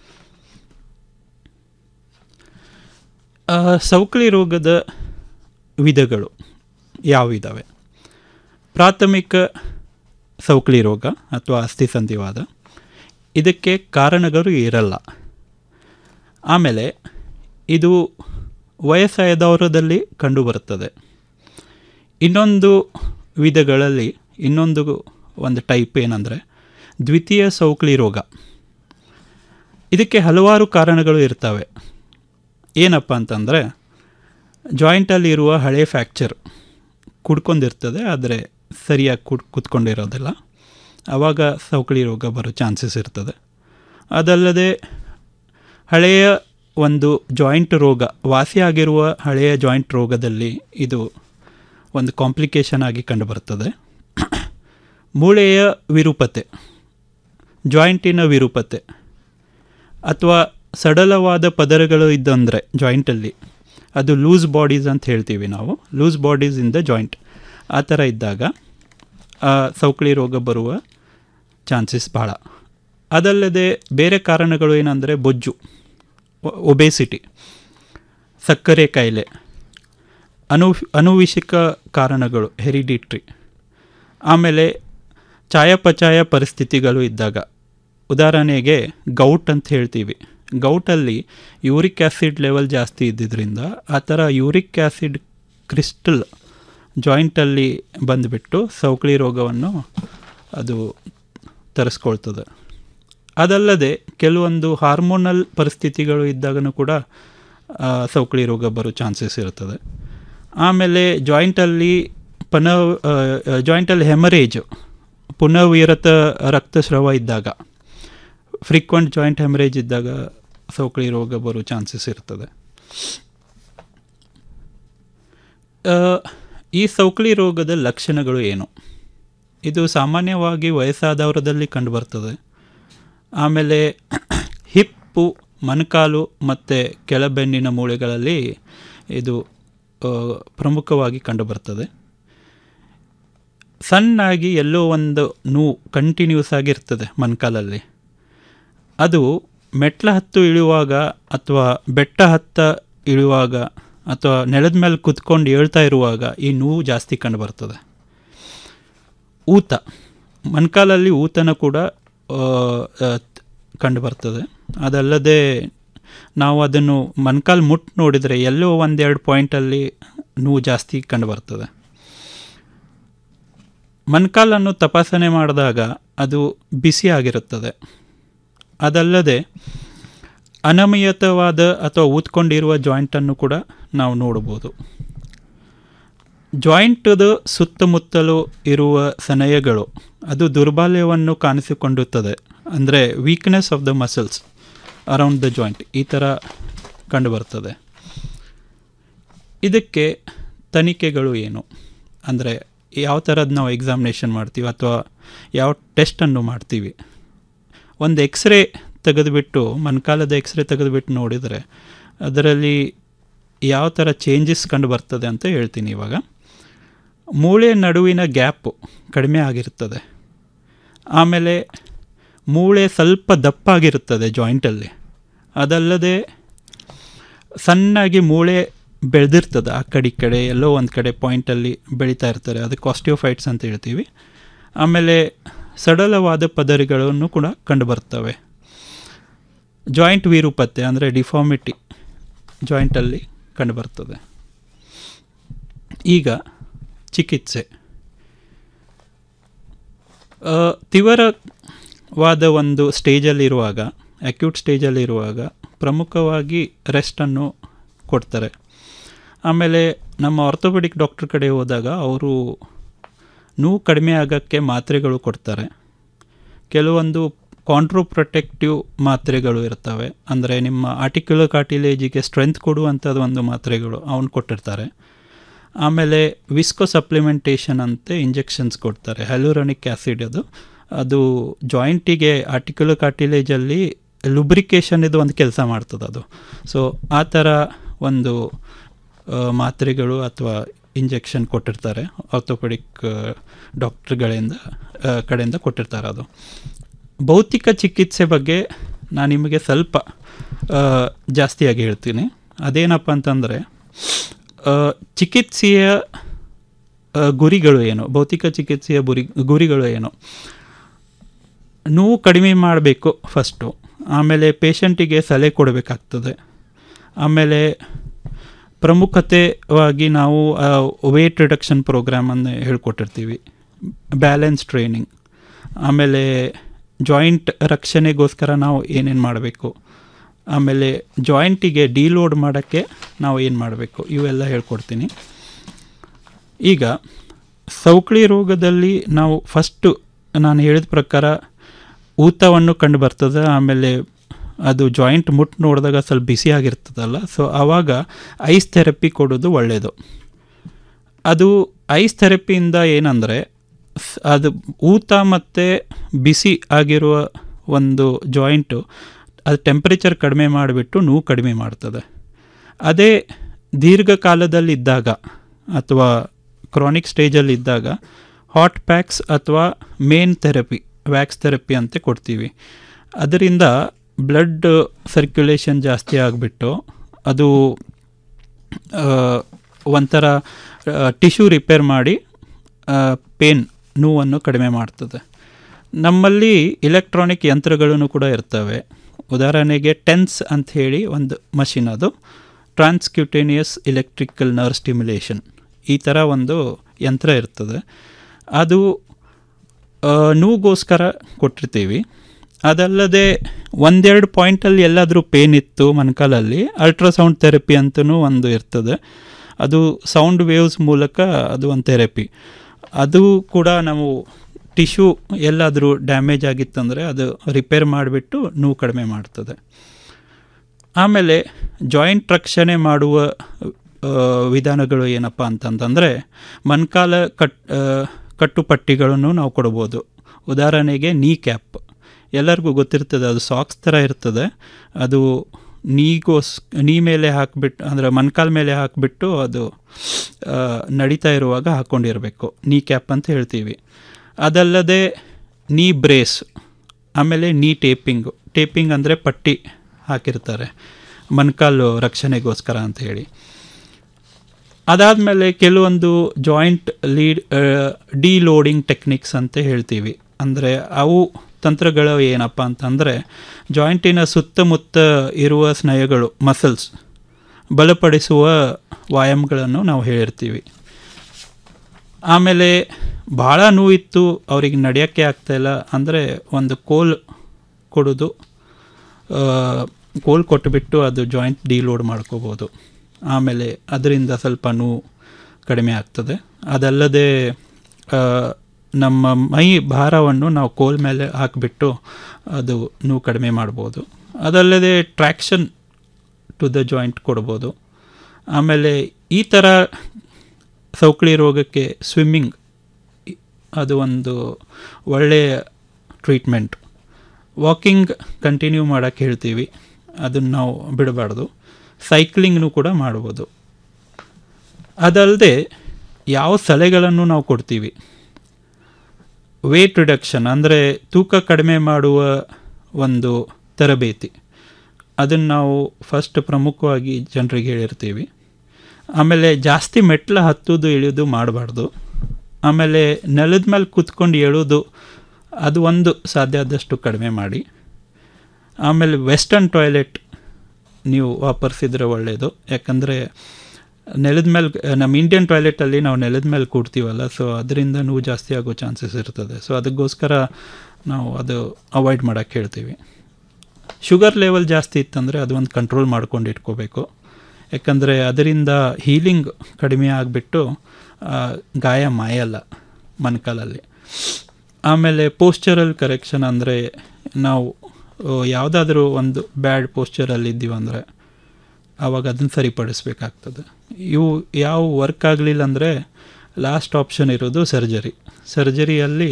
ಆ, ಸೌಕಳಿ ರೋಗದ ವಿಧಗಳು ಯಾವಿದ್ದಾವೆ ಪ್ರಾಥಮಿಕ ಸೌಕಳಿ ರೋಗ ಅಥವಾ ಅಸ್ಥಿ ಸಂಧಿವಾದ ಇದಕ್ಕೆ ಕಾರಣಗಳು ಇರಲ್ಲ ಆಮೇಲೆ ಇದು ವಯಸ್ಸಾದವರದಲ್ಲಿ ಕಂಡುಬರುತ್ತದೆ ಇನ್ನೊಂದು ವಿಧಗಳಲ್ಲಿ ಇನ್ನೊಂದು ಒಂದು ಟೈಪ್ ಏನಂದರೆ ದ್ವಿತೀಯ ಸೌಕಳಿ ರೋಗ ಇದಕ್ಕೆ ಹಲವಾರು ಕಾರಣಗಳು ಇರ್ತವೆ ಏನಪ್ಪ ಅಂತಂದರೆ ಜಾಯಿಂಟಲ್ಲಿ ಇರುವ ಹಳೆ ಫ್ರ್ಯಾಕ್ಚರ್ ಕುಡ್ಕೊಂಡಿರ್ತದೆ ಆದರೆ ಸರಿಯಾಗಿ ಕುಡ್ ಕುತ್ಕೊಂಡಿರೋದಿಲ್ಲ ಆವಾಗ ಸೌಕಳಿ ರೋಗ ಬರೋ ಚಾನ್ಸಸ್ ಇರ್ತದೆ ಅದಲ್ಲದೆ ಹಳೆಯ ಒಂದು ಜಾಯಿಂಟ್ ರೋಗ ವಾಸಿಯಾಗಿರುವ ಹಳೆಯ ಜಾಯಿಂಟ್ ರೋಗದಲ್ಲಿ ಇದು ಒಂದು ಕಾಂಪ್ಲಿಕೇಶನ್ ಆಗಿ ಕಂಡುಬರುತ್ತದೆ ಮೂಳೆಯ ವಿರೂಪತೆ ಜಾಯಿಂಟಿನ ವಿರೂಪತೆ ಅಥವಾ ಸಡಲವಾದ ಪದರಗಳು ಇದ್ದಂದರೆ ಜಾಯಿಂಟಲ್ಲಿ ಅದು ಲೂಸ್ ಬಾಡೀಸ್ ಅಂತ ಹೇಳ್ತೀವಿ ನಾವು loose bodies in the joint ಆ ಥರ ಇದ್ದಾಗ ಆ ಸೌಕಳಿ ರೋಗ ಬರುವ ಚಾನ್ಸಸ್ ಭಾಳ ಅದಲ್ಲದೆ ಬೇರೆ ಕಾರಣಗಳು ಏನಂದರೆ ಬೊಜ್ಜು ಒಬೇಸಿಟಿ ಸಕ್ಕರೆ ಕಾಯಿಲೆ ಅನು ಅನುವಿಷಿಕ ಕಾರಣಗಳು ಹೆರಿಡಿಟ್ರಿ ಆಮೇಲೆ ಚಾಯಪಚಾಯ ಪರಿಸ್ಥಿತಿಗಳು ಇದ್ದಾಗ ಉದಾಹರಣೆಗೆ ಗೌಟ್ ಅಂತ ಹೇಳ್ತೀವಿ ಗೌಟಲ್ಲಿ ಯೂರಿಕ್ ಆ್ಯಸಿಡ್ ಲೆವೆಲ್ ಜಾಸ್ತಿ ಇದ್ದಿದ್ದರಿಂದ ಆ ಥರ ಯೂರಿಕ್ ಆ್ಯಸಿಡ್ ಕ್ರಿಸ್ಟಲ್ ಜಾಯಿಂಟಲ್ಲಿ ಬಂದುಬಿಟ್ಟು ಸೌಕಳಿ ರೋಗವನ್ನು ಅದು ತರಿಸ್ಕೊಳ್ತದೆ ಅದಲ್ಲದೆ ಕೆಲವೊಂದು ಹಾರ್ಮೋನಲ್ ಪರಿಸ್ಥಿತಿಗಳು ಇದ್ದಾಗನೂ ಕೂಡ ಆ, ಸೌಕಳಿ ರೋಗ ಬರೋ ಚಾನ್ಸಸ್ ಇರ್ತದೆ ಆಮೇಲೆ ಜಾಯಿಂಟಲ್ಲಿ ಪನವ್ ಜಾಯಿಂಟಲ್ಲಿ ಹೆಮರೇಜ್ ಪುನರ್ವಿರತ ರಕ್ತಸ್ರಾವ ಇದ್ದಾಗ ಫ್ರೀಕ್ವೆಂಟ್ ಜಾಯಿಂಟ್ ಹೆಮರೇಜ್ ಇದ್ದಾಗ ಸೌಕಳಿ ರೋಗ ಬರೋ ಚಾನ್ಸಸ್ ಇರ್ತದೆ ಆ, ಈ ಸೌಕಳಿ ರೋಗದ ಲಕ್ಷಣಗಳು ಏನು ಇದು ಸಾಮಾನ್ಯವಾಗಿ ವಯಸ್ಸಾದವರದಲ್ಲಿ ಕಂಡುಬರ್ತದೆ ಆಮೇಲೆ ಹಿಪ್ಪು ಮೊಣಕಾಲು ಮತ್ತು ಕೆಳಬೆನ್ನಿನ ಮೂಳೆಗಳಲ್ಲಿ ಇದು ಆ, ಪ್ರಮುಖವಾಗಿ ಕಂಡುಬರ್ತದೆ ಸಣ್ಣಾಗಿ ಎಲ್ಲೋ ಒಂದು ನೋವು ಕಂಟಿನ್ಯೂಸ್ ಆಗಿರ್ತದೆ ಮೊಣಕಾಲಲ್ಲಿ ಅದು ಮೆಟ್ಲ ಹತ್ತು ಇಳಿಯುವಾಗ ಅಥವಾ ಬೆಟ್ಟ ಹತ್ತ ಇಳಿಯುವಾಗ ಅಥವಾ ನೆಲದ ಮೇಲೆ ಕುತ್ಕೊಂಡು ಹೇಳ್ತಾ ಇರುವಾಗ ಈ ನೋವು ಜಾಸ್ತಿ ಕಂಡುಬರ್ತದೆ ಊತ ಮೊಣಕಾಲಲ್ಲಿ ಊತನ ಕೂಡ ಆ, ಆ, ಕಂಡುಬರ್ತದೆ ಅದಲ್ಲದೆ ನಾವು ಅದನ್ನು ಮೊಣಕಾಲು ಮುಟ್ಟು ನೋಡಿದರೆ ಎಲ್ಲೋ ಒಂದೆರಡು ಪಾಯಿಂಟಲ್ಲಿ ನೋವು ಜಾಸ್ತಿ ಕಂಡುಬರ್ತದೆ ಮೊಣಕಾಲನ್ನು ತಪಾಸಣೆ ಮಾಡಿದಾಗ ಅದು ಬಿಸಿ ಆಗಿರುತ್ತದೆ ಅದಲ್ಲದೆ ಅನಮಿಯತವಾದ ಅಥವಾ ಊದ್ಕೊಂಡಿರುವ ಜಾಯಿಂಟನ್ನು ಕೂಡ ನಾವು ನೋಡ್ಬೋದು ಜಾಯಿಂಟದ ಸುತ್ತಮುತ್ತಲು ಇರುವ ಸನಯಗಳು ಅದು ದುರ್ಬಲ್ಯವನ್ನು ಕಾಣಿಸಿಕೊಳ್ಳುತ್ತದೆ ಅಂದರೆ weakness of the muscles around the joint ಈ ಥರ ಕಂಡುಬರ್ತದೆ ಇದಕ್ಕೆ ತನಿಖೆಗಳು ಏನು ಅಂದರೆ ಯಾವ ಥರದ್ದು ನಾವು ಎಕ್ಸಾಮಿನೇಷನ್ ಮಾಡ್ತೀವಿ ಅಥವಾ ಯಾವ ಟೆಸ್ಟನ್ನು ಮಾಡ್ತೀವಿ ಒಂದು ಎಕ್ಸ್ರೇ ತೆಗೆದುಬಿಟ್ಟು ಮೊಣಕಾಲದ ಎಕ್ಸ್ರೇ ತೆಗೆದುಬಿಟ್ಟು ನೋಡಿದರೆ ಅದರಲ್ಲಿ ಯಾವ ಥರ ಚೇಂಜಸ್ ಕಂಡು ಬರ್ತದೆ ಅಂತ ಹೇಳ್ತೀನಿ ಇವಾಗ ಮೂಳೆ ನಡುವಿನ ಗ್ಯಾಪು ಕಡಿಮೆ ಆಗಿರ್ತದೆ ಆಮೇಲೆ ಮೂಳೆ ಸ್ವಲ್ಪ ದಪ್ಪಾಗಿರುತ್ತದೆ ಜಾಯಿಂಟಲ್ಲಿ ಅದಲ್ಲದೆ ಸಣ್ಣಾಗಿ ಮೂಳೆ ಬೆಳೆದಿರ್ತದೆ ಆ ಕಡೆ ಈ ಕಡೆ ಎಲ್ಲೋ ಒಂದು ಕಡೆ ಪಾಯಿಂಟಲ್ಲಿ ಬೆಳೀತಾ ಇರ್ತಾರೆ ಅದಕ್ಕೆ ಆಸ್ಟಿಯೋಫೈಟ್ಸ್ ಅಂತ ಹೇಳ್ತೀವಿ ಆಮೇಲೆ ಸಡಲವಾದ ಪದರಿಗಳನ್ನು ಕೂಡ ಕಂಡುಬರ್ತವೆ ಜಾಯಿಂಟ್ ವಿರೂಪತೆ ಅಂದರೆ ಡಿಫಾರ್ಮಿಟಿ ಜಾಯಿಂಟಲ್ಲಿ ಕಂಡುಬರ್ತದೆ ಈಗ ಚಿಕಿತ್ಸೆ ಆ, ತೀವ್ರವಾದ ಒಂದು ಸ್ಟೇಜಲ್ಲಿರುವಾಗ ಅಕ್ಯೂಟ್ ಸ್ಟೇಜಲ್ಲಿರುವಾಗ ಪ್ರಮುಖವಾಗಿ ರೆಸ್ಟನ್ನು ಕೊಡ್ತಾರೆ ಆಮೇಲೆ ನಮ್ಮ ಆರ್ಥೋಪೆಡಿಕ್ ಡಾಕ್ಟ್ರ್ ಕಡೆ ಹೋದಾಗ ಅವರು ನೋವು ಕಡಿಮೆ ಆಗೋಕ್ಕೆ ಮಾತ್ರೆಗಳು ಕೊಡ್ತಾರೆ ಕೆಲವೊಂದು ಕಾಂಟ್ರೋಪ್ರೊಟೆಕ್ಟಿವ್ ಮಾತ್ರೆಗಳು ಇರ್ತವೆ ಅಂದರೆ ನಿಮ್ಮ ಆರ್ಟಿಕ್ಯುಲರ್ ಕಾರ್ಟಿಲೇಜಿಗೆ ಸ್ಟ್ರೆಂತ್ ಕೊಡುವಂಥದ್ದು ಒಂದು ಮಾತ್ರೆಗಳು ಅವನು ಕೊಟ್ಟಿರ್ತಾರೆ ಆಮೇಲೆ ವಿಸ್ಕೋ ಸಪ್ಲಿಮೆಂಟೇಷನ್ ಅಂತ ಇಂಜೆಕ್ಷನ್ಸ್ ಕೊಡ್ತಾರೆ ಹ್ಯಾಲುರಾನಿಕ್ ಆ್ಯಸಿಡ್ ಅದು ಅದು ಜಾಯಿಂಟಿಗೆ ಆರ್ಟಿಕ್ಯುಲರ್ ಕಾರ್ಟಿಲೇಜಲ್ಲಿ ಲುಬ್ರಿಕೇಷನ್ ಇದು ಒಂದು ಕೆಲಸ ಮಾಡ್ತದೆ ಅದು ಸೊ ಆ ಥರ ಒಂದು ಆ, ಮಾತ್ರೆಗಳು ಅಥವಾ ಇಂಜೆಕ್ಷನ್ ಕೊಟ್ಟಿರ್ತಾರೆ ಆರ್ಥೋಪೆಡಿಕ್ ಡಾಕ್ಟ್ರುಗಳಿಂದ ಆ, ಕಡೆಯಿಂದ ಕೊಟ್ಟಿರ್ತಾರೆ ಅದು ಭೌತಿಕ ಚಿಕಿತ್ಸೆ ಬಗ್ಗೆ ನಾನು ನಿಮಗೆ ಸ್ವಲ್ಪ ಆ, ಜಾಸ್ತಿಯಾಗಿ ಹೇಳ್ತೀನಿ ಅದೇನಪ್ಪ ಅಂತಂದರೆ ಆ, ಚಿಕಿತ್ಸೆಯ ಆ, ಗುರಿಗಳು ಏನು ಭೌತಿಕ ಚಿಕಿತ್ಸೆಯ ಗುರಿ ಗುರಿಗಳು ಏನು ನೋವು ಕಡಿಮೆ ಮಾಡಬೇಕು ಫಸ್ಟು ಆಮೇಲೆ ಪೇಷಂಟಿಗೆ ಸಲಹೆ ಕೊಡಬೇಕಾಗ್ತದೆ ಆಮೇಲೆ ಪ್ರಮುಖತೆವಾಗಿ ನಾವು ವೇಟ್ ರಿಡಕ್ಷನ್ ಪ್ರೋಗ್ರಾಮನ್ನು ಹೇಳ್ಕೊಟ್ಟಿರ್ತೀವಿ ಬ್ಯಾಲೆನ್ಸ್ ಟ್ರೈನಿಂಗ್ ಆಮೇಲೆ ಜಾಯಿಂಟ್ ರಕ್ಷಣೆಗೋಸ್ಕರ ನಾವು ಏನೇನು ಮಾಡಬೇಕು ಆಮೇಲೆ ಜಾಯಿಂಟಿಗೆ ಡಿಲೋಡ್ ಮಾಡೋಕ್ಕೆ ನಾವು ಏನು ಮಾಡಬೇಕು ಇವೆಲ್ಲ ಹೇಳ್ಕೊಡ್ತೀನಿ ಈಗ ಸೌಕಳಿ ರೋಗದಲ್ಲಿ ನಾವು ಫಸ್ಟು ನಾನು ಹೇಳಿದ ಪ್ರಕಾರ ಊತವನ್ನು ಕಂಡು ಬರ್ತದೆ ಆಮೇಲೆ ಅದು ಜಾಯಿಂಟ್ ಮುಟ್ಟು ನೋಡಿದಾಗ ಸ್ವಲ್ಪ ಬಿಸಿ ಆಗಿರ್ತದಲ್ಲ ಸೊ ಆವಾಗ ಐಸ್ ಥೆರಪಿ ಕೊಡೋದು ಒಳ್ಳೆಯದು ಅದು ಐಸ್ ಥೆರಪಿಯಿಂದ ಏನಂದರೆ ಸ್- ಅದು ಊತ ಮತ್ತು ಬಿಸಿ ಆಗಿರುವ ಒಂದು ಜಾಯಿಂಟು ಅದು ಟೆಂಪ್ರೇಚರ್ ಕಡಿಮೆ ಮಾಡಿಬಿಟ್ಟು ನೋವು ಕಡಿಮೆ ಮಾಡ್ತದೆ ಅದೇ ದೀರ್ಘಕಾಲದಲ್ಲಿದ್ದಾಗ ಅಥವಾ ಕ್ರಾನಿಕ್ ಸ್ಟೇಜಲ್ಲಿ ಇದ್ದಾಗ ಹಾಟ್ ಪ್ಯಾಕ್ಸ್ ಅಥವಾ ಮೇನ್ ಥೆರಪಿ ವ್ಯಾಕ್ಸ್ ಥೆರಪಿ ಅಂತ ಕೊಡ್ತೀವಿ ಅದರಿಂದ ಬ್ಲಡ್ ಸರ್ಕ್ಯುಲೇಷನ್ ಜಾಸ್ತಿ ಆಗಿಬಿಟ್ಟು ಅದು ಆ, ಒಂಥರ ಟಿಶ್ಯೂ ರಿಪೇರ್ ಮಾಡಿ ಪೇನ್ ನೋವನ್ನು ಕಡಿಮೆ ಮಾಡ್ತದೆ ನಮ್ಮಲ್ಲಿ ಇಲೆಕ್ಟ್ರಾನಿಕ್ ಯಂತ್ರಗಳೂ ಕೂಡ ಇರ್ತವೆ ಉದಾಹರಣೆಗೆ ಟೆನ್ಸ್ ಅಂತ ಹೇಳಿ ಒಂದು ಮಷಿನ್ ಅದು ಟ್ರಾನ್ಸ್ಕ್ಯೂಟೇನಿಯಸ್ ಎಲೆಕ್ಟ್ರಿಕಲ್ ನರ್ವ್ ಸ್ಟಿಮ್ಯುಲೇಷನ್ ಈ ಥರ ಒಂದು ಯಂತ್ರ ಇರ್ತದೆ ಅದು ಆ, ನೋವಿಗೋಸ್ಕರ ಕೊಟ್ಟಿರ್ತೀವಿ ಅದಲ್ಲದೆ ಒಂದೆರಡು ಪಾಯಿಂಟಲ್ಲಿ ಎಲ್ಲಾದರೂ ಪೇನ್ ಇತ್ತು ಮೊಣಕಾಲಲ್ಲಿ ಅಲ್ಟ್ರಾಸೌಂಡ್ ಥೆರಪಿ ಅಂತಲೂ ಒಂದು ಇರ್ತದೆ ಅದು ಸೌಂಡ್ ವೇವ್ಸ್ ಮೂಲಕ ಅದು ಒಂದು ಥೆರಪಿ ಅದು ಕೂಡ ನಾವು ಟಿಶ್ಯೂ ಎಲ್ಲಾದರೂ ಡ್ಯಾಮೇಜ್ ಆಗಿತ್ತಂದರೆ ಅದು ರಿಪೇರ್ ಮಾಡಿಬಿಟ್ಟು ನೋವು ಕಡಿಮೆ ಮಾಡ್ತದೆ ಆಮೇಲೆ ಜಾಯಿಂಟ್ ರಕ್ಷಣೆ ಮಾಡುವ ಆ, ವಿಧಾನಗಳು ಏನಪ್ಪ ಅಂತಂತಂದರೆ ಮೊಣಕಾಲ ಕಟ್ ಆ, ಕಟ್ಟುಪಟ್ಟಿಗಳನ್ನು ನಾವು ಕೊಡ್ಬೋದು ಉದಾಹರಣೆಗೆ ನೀ ಕ್ಯಾಪ್ ಎಲ್ಲರಿಗೂ ಗೊತ್ತಿರ್ತದೆ ಅದು ಸಾಕ್ಸ್ ಥರ ಇರ್ತದೆ ಅದು ನೀಗೋಸ್ ನೀ ಮೇಲೆ ಹಾಕಿಬಿಟ್ಟು ಅಂದರೆ ಮೊಣಕಾಲ ಮೇಲೆ ಹಾಕಿಬಿಟ್ಟು ಅದು ಆ, ನಡೀತಾ ಇರುವಾಗ ಹಾಕ್ಕೊಂಡಿರಬೇಕು ನೀ ಕ್ಯಾಪ್ ಅಂತ ಹೇಳ್ತೀವಿ ಅದಲ್ಲದೆ ನೀ ಬ್ರೇಸ್ ಆಮೇಲೆ ನೀ ಟೇಪಿಂಗು ಟೇಪಿಂಗ್ ಅಂದರೆ ಪಟ್ಟಿ ಹಾಕಿರ್ತಾರೆ ಮೊಣಕಾಲು ರಕ್ಷಣೆಗೋಸ್ಕರ ಅಂತ ಹೇಳಿ ಅದಾದಮೇಲೆ ಕೆಲವೊಂದು ಜಾಯಿಂಟ್ ಲೀಡ್ ಡಿ ಲೋಡಿಂಗ್ ಟೆಕ್ನಿಕ್ಸ್ ಅಂತ ಹೇಳ್ತೀವಿ ಅಂದರೆ ಅವು ತಂತ್ರಗಳು ಏನಪ್ಪ ಅಂತಂದರೆ ಜಾಯಿಂಟಿನ ಸುತ್ತಮುತ್ತ ಇರುವ ಸ್ನಾಯುಗಳು ಮಸಲ್ಸ್ ಬಲಪಡಿಸುವ ವ್ಯಾಯಾಮಗಳನ್ನು ನಾವು ಹೇಳಿರ್ತೀವಿ ಆಮೇಲೆ ಭಾಳ ನೋವಿತ್ತು ಅವ್ರಿಗೆ ನಡೆಯೋಕ್ಕೆ ಆಗ್ತಾಯಿಲ್ಲ ಅಂದರೆ ಒಂದು ಕೋಲ್ ಕೊಡೋದು ಆ, ಕೋಲ್ ಕೊಟ್ಟುಬಿಟ್ಟು ಅದು ಜಾಯಿಂಟ್ ಡಿಲೋಡ್ ಮಾಡ್ಕೋಬೋದು ಆಮೇಲೆ ಅದರಿಂದ ಸ್ವಲ್ಪ ನೋವು ಕಡಿಮೆ ಆಗ್ತದೆ ಅದಲ್ಲದೆ ಆ, ನಮ್ಮ ಮೈ ಭಾರವನ್ನು ನಾವು ಕೋಲ್ ಮೇಲೆ ಹಾಕಿಬಿಟ್ಟು ಅದು ನೋವು ಕಡಿಮೆ ಮಾಡ್ಬೋದು ಅದಲ್ಲದೆ ಟ್ರ್ಯಾಕ್ಷನ್ ಟು ದ ಜಾಯಿಂಟ್ ಕೊಡ್ಬೋದು ಆಮೇಲೆ ಈ ಥರ ಸೌಕಳಿ ರೋಗಕ್ಕೆ ಸ್ವಿಮ್ಮಿಂಗ್ ಅದು ಒಂದು ಒಳ್ಳೆಯ ಟ್ರೀಟ್ಮೆಂಟ್ ವಾಕಿಂಗ್ ಕಂಟಿನ್ಯೂ ಮಾಡೋಕ್ಕೆ ಹೇಳ್ತೀವಿ ಅದನ್ನು ನಾವು ಬಿಡಬಾರ್ದು ಸೈಕ್ಲಿಂಗ್ನು ಕೂಡ ಮಾಡ್ಬೋದು ಅದಲ್ಲದೆ ಯಾವ ಸಲಹೆಗಳನ್ನು ನಾವು ಕೊಡ್ತೀವಿ ವೇಟ್ ರಿಡಕ್ಷನ್ ಅಂದರೆ ತೂಕ ಕಡಿಮೆ ಮಾಡುವ ಒಂದು ತರಬೇತಿ ಅದನ್ನು ನಾವು ಫಸ್ಟ್ ಪ್ರಮುಖವಾಗಿ ಜನರಿಗೆ ಹೇಳಿರ್ತೀವಿ ಆಮೇಲೆ ಜಾಸ್ತಿ ಮೆಟ್ಲು ಹತ್ತೋದು ಇಳಿಯೋದು ಮಾಡಬಾರ್ದು ಆಮೇಲೆ ನೆಲದ ಮೇಲೆ ಕೂತ್ಕೊಂಡು ಏಳೋದು ಅದು ಒಂದು ಸಾಧ್ಯ ಆದಷ್ಟು ಕಡಿಮೆ ಮಾಡಿ ಆಮೇಲೆ ವೆಸ್ಟರ್ನ್ ಟಾಯ್ಲೆಟ್ ನೀವು ವಾಪರಿಸಿದ್ರೆ ಒಳ್ಳೆಯದು ಯಾಕಂದರೆ ನೆಲದ ಮೇಲೆ ನಮ್ಮ ಇಂಡಿಯನ್ ಟಾಯ್ಲೆಟಲ್ಲಿ ನಾವು ನೆಲದ ಮೇಲೆ ಕೂಡ್ತೀವಲ್ಲ ಸೊ ಅದರಿಂದ ನೋವು ಜಾಸ್ತಿ ಆಗೋ ಚಾನ್ಸಸ್ ಇರ್ತದೆ ಸೊ ಅದಕ್ಕೋಸ್ಕರ ನಾವು ಅದು ಅವಾಯ್ಡ್ ಮಾಡೋಕ್ಕೆ ಹೇಳ್ತೀವಿ ಶುಗರ್ ಲೆವೆಲ್ ಜಾಸ್ತಿ ಇತ್ತಂದರೆ ಅದು ಒಂದು ಕಂಟ್ರೋಲ್ ಮಾಡ್ಕೊಂಡು ಇಟ್ಕೋಬೇಕು ಯಾಕಂದರೆ ಅದರಿಂದ ಹೀಲಿಂಗ್ ಕಡಿಮೆ ಆಗಿಬಿಟ್ಟು ಗಾಯ ಮಾಯಲ್ಲ ಮೊಣಕಾಲಲ್ಲಿ ಆಮೇಲೆ ಪೋಸ್ಚರಲ್ ಕರೆಕ್ಷನ್ ಅಂದರೆ ನಾವು ಯಾವುದಾದ್ರೂ ಒಂದು ಬ್ಯಾಡ್ ಪೋಸ್ಚರಲ್ಲಿ ಇದ್ದೀವಿ ಅಂದರೆ ಆವಾಗ ಅದನ್ನು ಸರಿಪಡಿಸ್ಬೇಕಾಗ್ತದೆ ಇವು ಯಾವ ವರ್ಕ್ ಆಗಲಿಲ್ಲ ಅಂದರೆ ಲಾಸ್ಟ್ ಆಪ್ಷನ್ ಇರೋದು ಸರ್ಜರಿ ಸರ್ಜರಿಯಲ್ಲಿ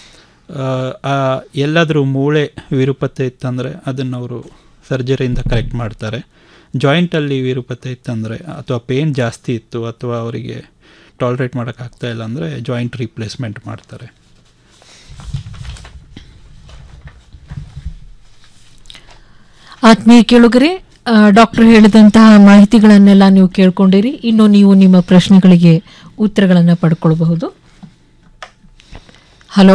ಎಲ್ಲಾದರೂ ಮೂಳೆ ವಿರೂಪತೆ ಇತ್ತಂದರೆ ಅದನ್ನು ಅವರು ಸರ್ಜರಿಯಿಂದ ಕರೆಕ್ಟ್ ಮಾಡ್ತಾರೆ ಜಾಯಿಂಟಲ್ಲಿ ವಿರೂಪತೆ ಇತ್ತಂದರೆ ಅಥವಾ ಪೇನ್ ಜಾಸ್ತಿ ಇತ್ತು ಅಥವಾ ಅವರಿಗೆ ಟಾಲ್ರೇಟ್ ಮಾಡೋಕ್ಕಾಗ್ತಾ ಇಲ್ಲ ಅಂದರೆ ಜಾಯಿಂಟ್ ರೀಪ್ಲೇಸ್ಮೆಂಟ್ ಮಾಡ್ತಾರೆ ಆತ್ಮೀಯ ಕೇಳುಗರೆ ಡಾಕ್ಟರ್ ಹೇಳಿದಂತಹ ಮಾಹಿತಿಗಳನ್ನೆಲ್ಲ ನೀವು ಕೇಳ್ಕೊಂಡಿರಿ ಇನ್ನು ನೀವು ನಿಮ್ಮ ಪ್ರಶ್ನೆಗಳಿಗೆ ಉತ್ತರಗಳನ್ನು ಪಡ್ಕೊಳ್ಬಹುದು ಹಲೋ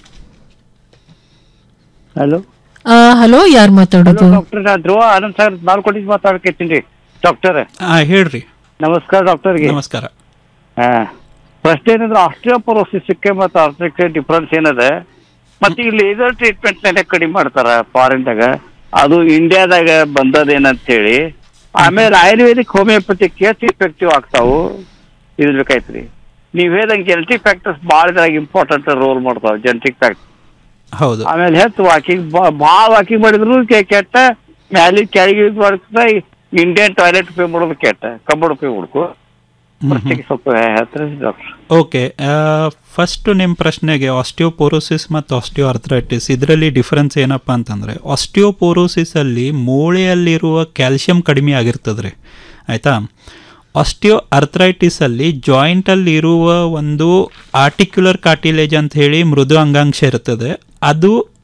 ಹಲೋ ಹಲೋ ಯಾರು ಮಾತಾಡೋದು ಡಾಕ್ಟರ್ ನಾ ಧ್ರುವ ಆನಂದ್ ಸಾಗರ್ ನಾಲ್ಕೋಟಿಗೆ ಮಾತಾಡ್ಕತ್ತೀನಿ ಡಾಕ್ಟರ್ ಹಾಂ ಹೇಳ್ರಿ ನಮಸ್ಕಾರ ಡಾಕ್ಟರ್ಗೆ ನಮಸ್ಕಾರ ಹಾ ಫಸ್ಟ್ ಏನಂದ್ರೆ ಆಸ್ಟ್ರಿಯೋಪೊರೋಸಿಸ್ಕ್ಕೆ ಮತ್ತು ಆರ್ಥ್ರಿಕ್ ಡಿಫ್ರೆನ್ಸ್ ಏನದ ಮತ್ತೆ ಈ ಲೇಸರ್ ಟ್ರೀಟ್ಮೆಂಟ್ ನೆಲೆ ಕಡಿಮೆ ಮಾಡ್ತಾರ ಫಾರಿನ್ದಾಗ ಅದು ಇಂಡಿಯಾದಾಗ ಬಂದದೇನಂತ ಹೇಳಿ ಆಮೇಲೆ ಆಯುರ್ವೇದಿಕ್ ಹೋಮಿಯೋಪತಿಕ್ ಎಷ್ಟು ಇಫೆಕ್ಟಿವ್ ಆಗ್ತಾವು ಇದು ಬೇಕಾಯ್ತ್ರಿ ನೀವ್ ಹೇಳ್ದಂಗೆ ಜೆನೆಟಿಕ್ ಫ್ಯಾಕ್ಟರ್ಸ್ ಭಾಳ ಇದ್ರಾಗ ಇಂಪಾರ್ಟೆಂಟ್ ರೋಲ್ ಮಾಡ್ತಾವ ಜೆನೆಟಿಕ್ ಫ್ಯಾಕ್ಟರ್ ಹೌದು ಆಮೇಲೆ ಹೆಚ್ಚು ವಾಕಿಂಗ್ ಭಾಳ ವಾಕಿಂಗ್ ಮಾಡಿದ್ರು ಕೆ- ಕೆಟ್ಟ ಮ್ಯಾಲಿ ಕೆಳಗೆ ಯೂಸ್ ಮಾಡ್ತಾ ಇಂಡಿಯನ್ ಟಾಯ್ಲೆಟ್ ಉಪಯೋಗ ಮಾಡೋದು ಕೆಟ್ಟ ಕಬ್ಬಡ್ ಉಪಯೋಗ ಮಾಡ್ಕೊ ಪ್ರಶ್ನೆಗೆ ಸ್ವಲ್ಪ ಹೇಳ್ತಾರೆ ಡಾಕ್ಟರ್ ಓಕೆ ಫಸ್ಟ್ ನಿಮ್ಮ ಪ್ರಶ್ನೆಗೆ ಆಸ್ಟಿಯೋಪೋರೋಸಿಸ್ ಮತ್ತು ಆಸ್ಟಿಯೋ ಅರ್ಥರೈಟಿಸ್ ಇದರಲ್ಲಿ ಡಿಫ್ರೆನ್ಸ್ ಏನಪ್ಪ ಅಂತಂದರೆ ಆಸ್ಟಿಯೋಪೋರೋಸಿಸಲ್ಲಿ ಮೂಳೆಯಲ್ಲಿರುವ ಕ್ಯಾಲ್ಶಿಯಂ ಕಡಿಮೆ ಆಗಿರ್ತದೆ ರೀ ಆಯಿತಾ ಆಸ್ಟಿಯೋ ಅರ್ಥರೈಟಿಸಲ್ಲಿ ಜಾಯಿಂಟಲ್ಲಿ ಇರುವ ಒಂದು ಆರ್ಟಿಕ್ಯುಲರ್ ಕಾರ್ಟಿಲೇಜ್ ಅಂತ ಹೇಳಿ ಮೃದು ಅಂಗಾಂಶ ಇರ್ತದೆ ಅದು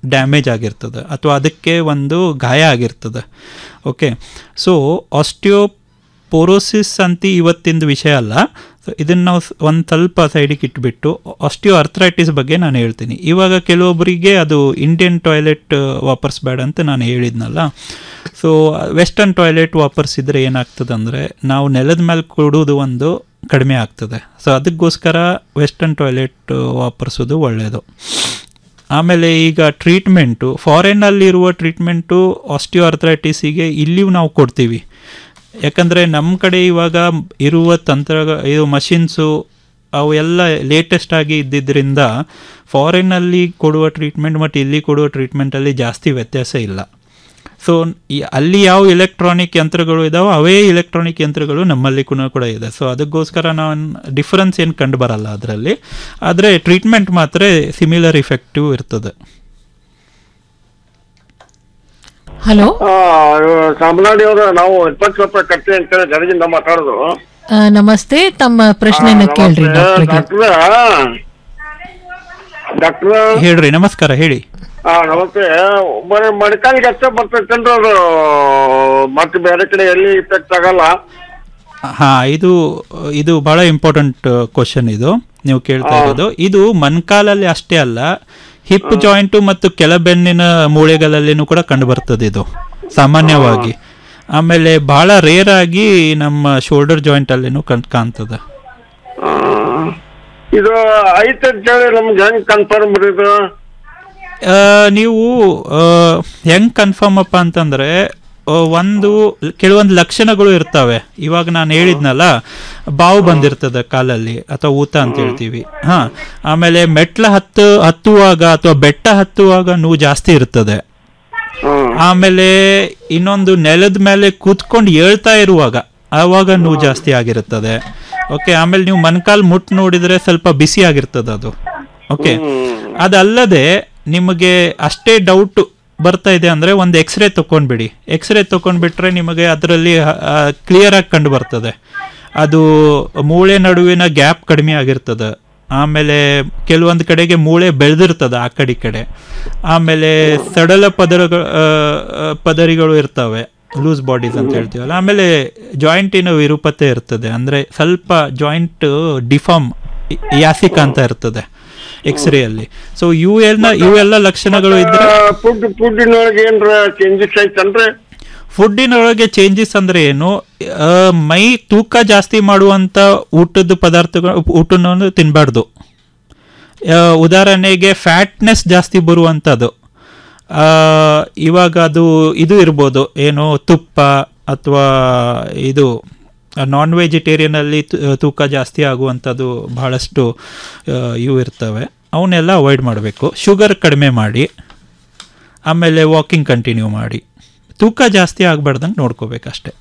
ಡ್ಯಾಮೇಜ್ ಆಗಿರ್ತದೆ ಅಥವಾ ಅದಕ್ಕೆ ಒಂದು ಗಾಯ ಆಗಿರ್ತದೆ ಓಕೆ ಸೊ ಆಸ್ಟಿಯೋಪೋರೋಸಿಸ್ ಅಂತ ಇವತ್ತಿಂದು ವಿಷಯ ಅಲ್ಲ ಸೊ ಇದನ್ನು ನಾವು ಒಂದು ಸ್ವಲ್ಪ ಸೈಡಿಗೆ ಇಟ್ಬಿಟ್ಟು ಆಸ್ಟಿಯೋ ಅರ್ಥ್ರೈಟಿಸ್ ಬಗ್ಗೆ ನಾನು ಹೇಳ್ತೀನಿ ಇವಾಗ ಕೆಲವೊಬ್ಬರಿಗೆ ಅದು ಇಂಡಿಯನ್ ಟಾಯ್ಲೆಟ್ ವಾಪರ್ಸ್ಬೇಡ ಅಂತ ನಾನು ಹೇಳಿದ್ನಲ್ಲ ಸೊ ವೆಸ್ಟರ್ನ್ ಟಾಯ್ಲೆಟ್ ವಾಪರ್ಸಿದ್ರೆ ಏನಾಗ್ತದೆ ಅಂದರೆ ನಾವು ನೆಲದ ಮೇಲೆ ಕೊಡೋದು ಒಂದು ಕಡಿಮೆ ಆಗ್ತದೆ ಸೊ ಅದಕ್ಕೋಸ್ಕರ ವೆಸ್ಟರ್ನ್ ಟಾಯ್ಲೆಟ್ ವಾಪರಿಸೋದು ಒಳ್ಳೆಯದು ಆಮೇಲೆ ಈಗ ಟ್ರೀಟ್ಮೆಂಟು ಫಾರಿನಲ್ಲಿರುವ ಟ್ರೀಟ್ಮೆಂಟು ಆಸ್ಟಿಯೋ ಅರ್ಥ್ರೈಟಿಸಿಗೆ ಇಲ್ಲಿಯೂ ನಾವು ಕೊಡ್ತೀವಿ ಯಾಕಂದರೆ ನಮ್ಮ ಕಡೆ ಇವಾಗ ಇರುವ ತಂತ್ರ ಇದು ಮಷಿನ್ಸು ಅವು ಎಲ್ಲ ಲೇಟೆಸ್ಟ್ ಆಗಿ ಇದ್ದಿದ್ದರಿಂದ ಫಾರಿನಲ್ಲಿ ಕೊಡುವ ಟ್ರೀಟ್ಮೆಂಟ್ ಮತ್ತು ಇಲ್ಲಿ ಕೊಡುವ ಟ್ರೀಟ್ಮೆಂಟಲ್ಲಿ ಜಾಸ್ತಿ ವ್ಯತ್ಯಾಸ ಇಲ್ಲ ಸೊ ಅಲ್ಲಿ ಯಾವ ಎಲೆಕ್ಟ್ರಾನಿಕ್ ಯಂತ್ರಗಳು ಇದಾವೆ ಅವೇ ಎಲೆಕ್ಟ್ರಾನಿಕ್ ಯಂತ್ರಗಳು ನಮ್ಮಲ್ಲಿ ಕೂಡ ಕೂಡ ಇದೆ ಸೊ ಅದಕ್ಕೋಸ್ಕರ ನಾನು ಡಿಫ್ರೆನ್ಸ್ ಏನು ಕಂಡು ಬರಲ್ಲ ಅದರಲ್ಲಿ ಆದರೆ ಟ್ರೀಟ್ಮೆಂಟ್ ಮಾತ್ರ ಸಿಮಿಲರ್ ಇಫೆಕ್ಟಿವ್ ಇರ್ತದೆ ಹಲೋ ಕಮಲಾಡಿ ಅವರು ನಾವು ಇಪ್ಪತ್ತು ರೂಪಾಯಿ ಕಟ್ಟಿ ಅಂತೇಳಿ ಗದಗಿಂದ ಮಾತಾಡೋದು ಆ, ನಮಸ್ತೆ ತಮ್ಮ ಪ್ರಶ್ನೆನ ಕೇಳ್ರಿ ಡಾಕ್ಟರ್ಗೆ ಡಾಕ್ಟ್ರ ಡಾಕ್ಟ್ರ ಹೇಳ್ರಿ ನಮಸ್ಕಾರ ಹೇಳಿ ಹಾ ನಮಸ್ತೆ ಬರೀ ಮಡಿಕಾಲಿಗೆ ಅಷ್ಟೇ ಬರ್ತೈತೇನ್ರಿ ಅದು ಮತ್ತೆ ಬೇರೆ ಕಡೆ ಎಲ್ಲಿ ಇಫೆಕ್ಟ್ ಆಗಲ್ಲ ಹಾಂ ಇದು ಇದು ಭಾಳ ಇಂಪಾರ್ಟೆಂಟ್ ಕ್ವಶನ್ ಇದು ನೀವು ಕೇಳ್ತಾ ಇರೋದು ಇದು ಮೊಣಕಾಲಲ್ಲಿ ಅಷ್ಟೇ ಅಲ್ಲ ಹಿಪ್ ಜಾಯಿಂಟು ಮತ್ತು ಕೆಳಬೆನ್ನಿನ ಮೂಳೆಗಳಲ್ಲಿನೂ ಕೂಡ ಕಂಡು ಬರ್ತದೆ ಇದು ಸಾಮಾನ್ಯವಾಗಿ ಆಮೇಲೆ ಬಹಳ ರೇರ್ ಆಗಿ ನಮ್ಮ ಶೋಲ್ಡರ್ ಜಾಯಿಂಟ್ ಅಲ್ಲಿನೂ ಕಣ್ ಕಾಣ್ತದೆ ಆ, ಇದು ಐತೆ ಅಂತೇಳಿ ನಮ್ಗೆ ಹೆಂಗ್ ಕನ್ಫರ್ಮ್ ಇದು ಆ, ನೀವು ಹೆಂಗ್ ಕನ್ಫರ್ಮ್ ಅಪ್ಪ ಅಂತಂದ್ರೆ ಆ, ಒಂದು ಕೆಲವೊಂದು ಲಕ್ಷಣಗಳು ಇರ್ತವೆ ಇವಾಗ ನಾನು ಹೇಳಿದ್ನಲ್ಲ ಬಾವು ಬಂದಿರ್ತದೆ ಕಾಲಲ್ಲಿ ಅಥವಾ ಊತ ಅಂತ ಹೇಳ್ತೀವಿ ಹಾ ಆಮೇಲೆ ಮೆಟ್ಲ ಹತ್ತು ಹತ್ತುವಾಗ ಅಥವಾ ಬೆಟ್ಟ ಹತ್ತುವಾಗ ನೋವು ಜಾಸ್ತಿ ಇರ್ತದೆ ಆಮೇಲೆ ಇನ್ನೊಂದು ನೆಲದ ಮೇಲೆ ಕೂತ್ಕೊಂಡು ಹೇಳ್ತಾ ಇರುವಾಗ ಆವಾಗ ನೋವು ಜಾಸ್ತಿ ಆಗಿರುತ್ತದೆ ಓಕೆ ಆಮೇಲೆ ನೀವು ಮೊಣಕಾಲ್ ಮುಟ್ ನೋಡಿದ್ರೆ ಸ್ವಲ್ಪ ಬಿಸಿ ಆಗಿರ್ತದೆ ಅದು ಓಕೆ ಅದಲ್ಲದೆ ನಿಮಗೆ ಅಷ್ಟೇ ಡೌಟ್ ಬರ್ತಾ ಇದೆ ಅಂದ್ರೆ ಒಂದು ಎಕ್ಸ್ರೇ ತಕೊಂಡ್ಬಿಡಿ ಎಕ್ಸ್ರೇ ತಕೊಂಡ್ಬಿಟ್ರೆ ನಿಮಗೆ ಅದರಲ್ಲಿ ಕ್ಲಿಯರ್ ಆಗಿ ಕಂಡು ಬರ್ತದೆ ಅದು ಮೂಳೆ ನಡುವಿನ ಗ್ಯಾಪ್ ಕಡಿಮೆ ಆಗಿರ್ತದೆ ಆಮೇಲೆ ಕೆಲವೊಂದು ಕಡೆಗೆ ಮೂಳೆ ಬೆಳೆದಿರ್ತದೆ ಆ ಕಡೆ ಈ ಕಡೆ ಆಮೇಲೆ ಸಡಲ ಪದರಗಳು ಪದರಿಗಳು ಇರ್ತವೆ ಲೂಸ್ ಬಾಡೀಸ್ ಅಂತ ಹೇಳ್ತೀವಲ್ಲ ಆಮೇಲೆ ಜಾಯಿಂಟಿನ ವಿರೂಪತೆ ಇರ್ತದೆ ಅಂದ್ರೆ ಸ್ವಲ್ಪ ಜಾಯಿಂಟ್ ಡಿಫಾರ್ಮ್ ಯಾಸಿಕ್ ಅಂತ ಇರ್ತದೆ ಎಕ್ಸ್ರೇ ಅಲ್ಲಿ ಸೊ ಇವು ಎಲ್ಲ ಇವೆಲ್ಲ ಲಕ್ಷಣಗಳು ಇದ್ರೆ ಫುಡ್ ಫುಡ್ಡಿನೊಳಗೆ ಏನ್ರ ಚೇಂಜಸ್ ಐತನ್ರಿ ಫುಡ್ಡಿನೊಳಗೆ ಚೇಂಜಸ್ ಅಂದ್ರೆ ಏನು ಆ, ಮೈ ತೂಕ ಜಾಸ್ತಿ ಮಾಡುವಂತ ಊಟದ ಪದಾರ್ಥಗಳು ಊಟವನ್ನು ತಿನ್ನಬಾರ್ದು ಉದಾಹರಣೆಗೆ ಫ್ಯಾಟ್ನೆಸ್ ಜಾಸ್ತಿ ಬರುವಂಥದ್ದು ಆ, ಇವಾಗ ಅದು ಇದು ಇರ್ಬೋದು ಏನು ತುಪ್ಪ ಅಥವಾ ಇದು ನಾನ್ ವೆಜಿಟೇರಿಯನಲ್ಲಿ ತೂಕ ಜಾಸ್ತಿ ಆಗುವಂಥದ್ದು ಬಹಳಷ್ಟು ಆ, ಇವು ಇರ್ತವೆ ಅವನ್ನೆಲ್ಲ ಅವಾಯ್ಡ್ ಮಾಡಬೇಕು ಶುಗರ್ ಕಡಿಮೆ ಮಾಡಿ ಆಮೇಲೆ ವಾಕಿಂಗ್ ಕಂಟಿನ್ಯೂ ಮಾಡಿ ತೂಕ ಜಾಸ್ತಿ ಆಗ್ಬಾರ್ದಂಗೆ ನೋಡ್ಕೋಬೇಕಷ್ಟೆ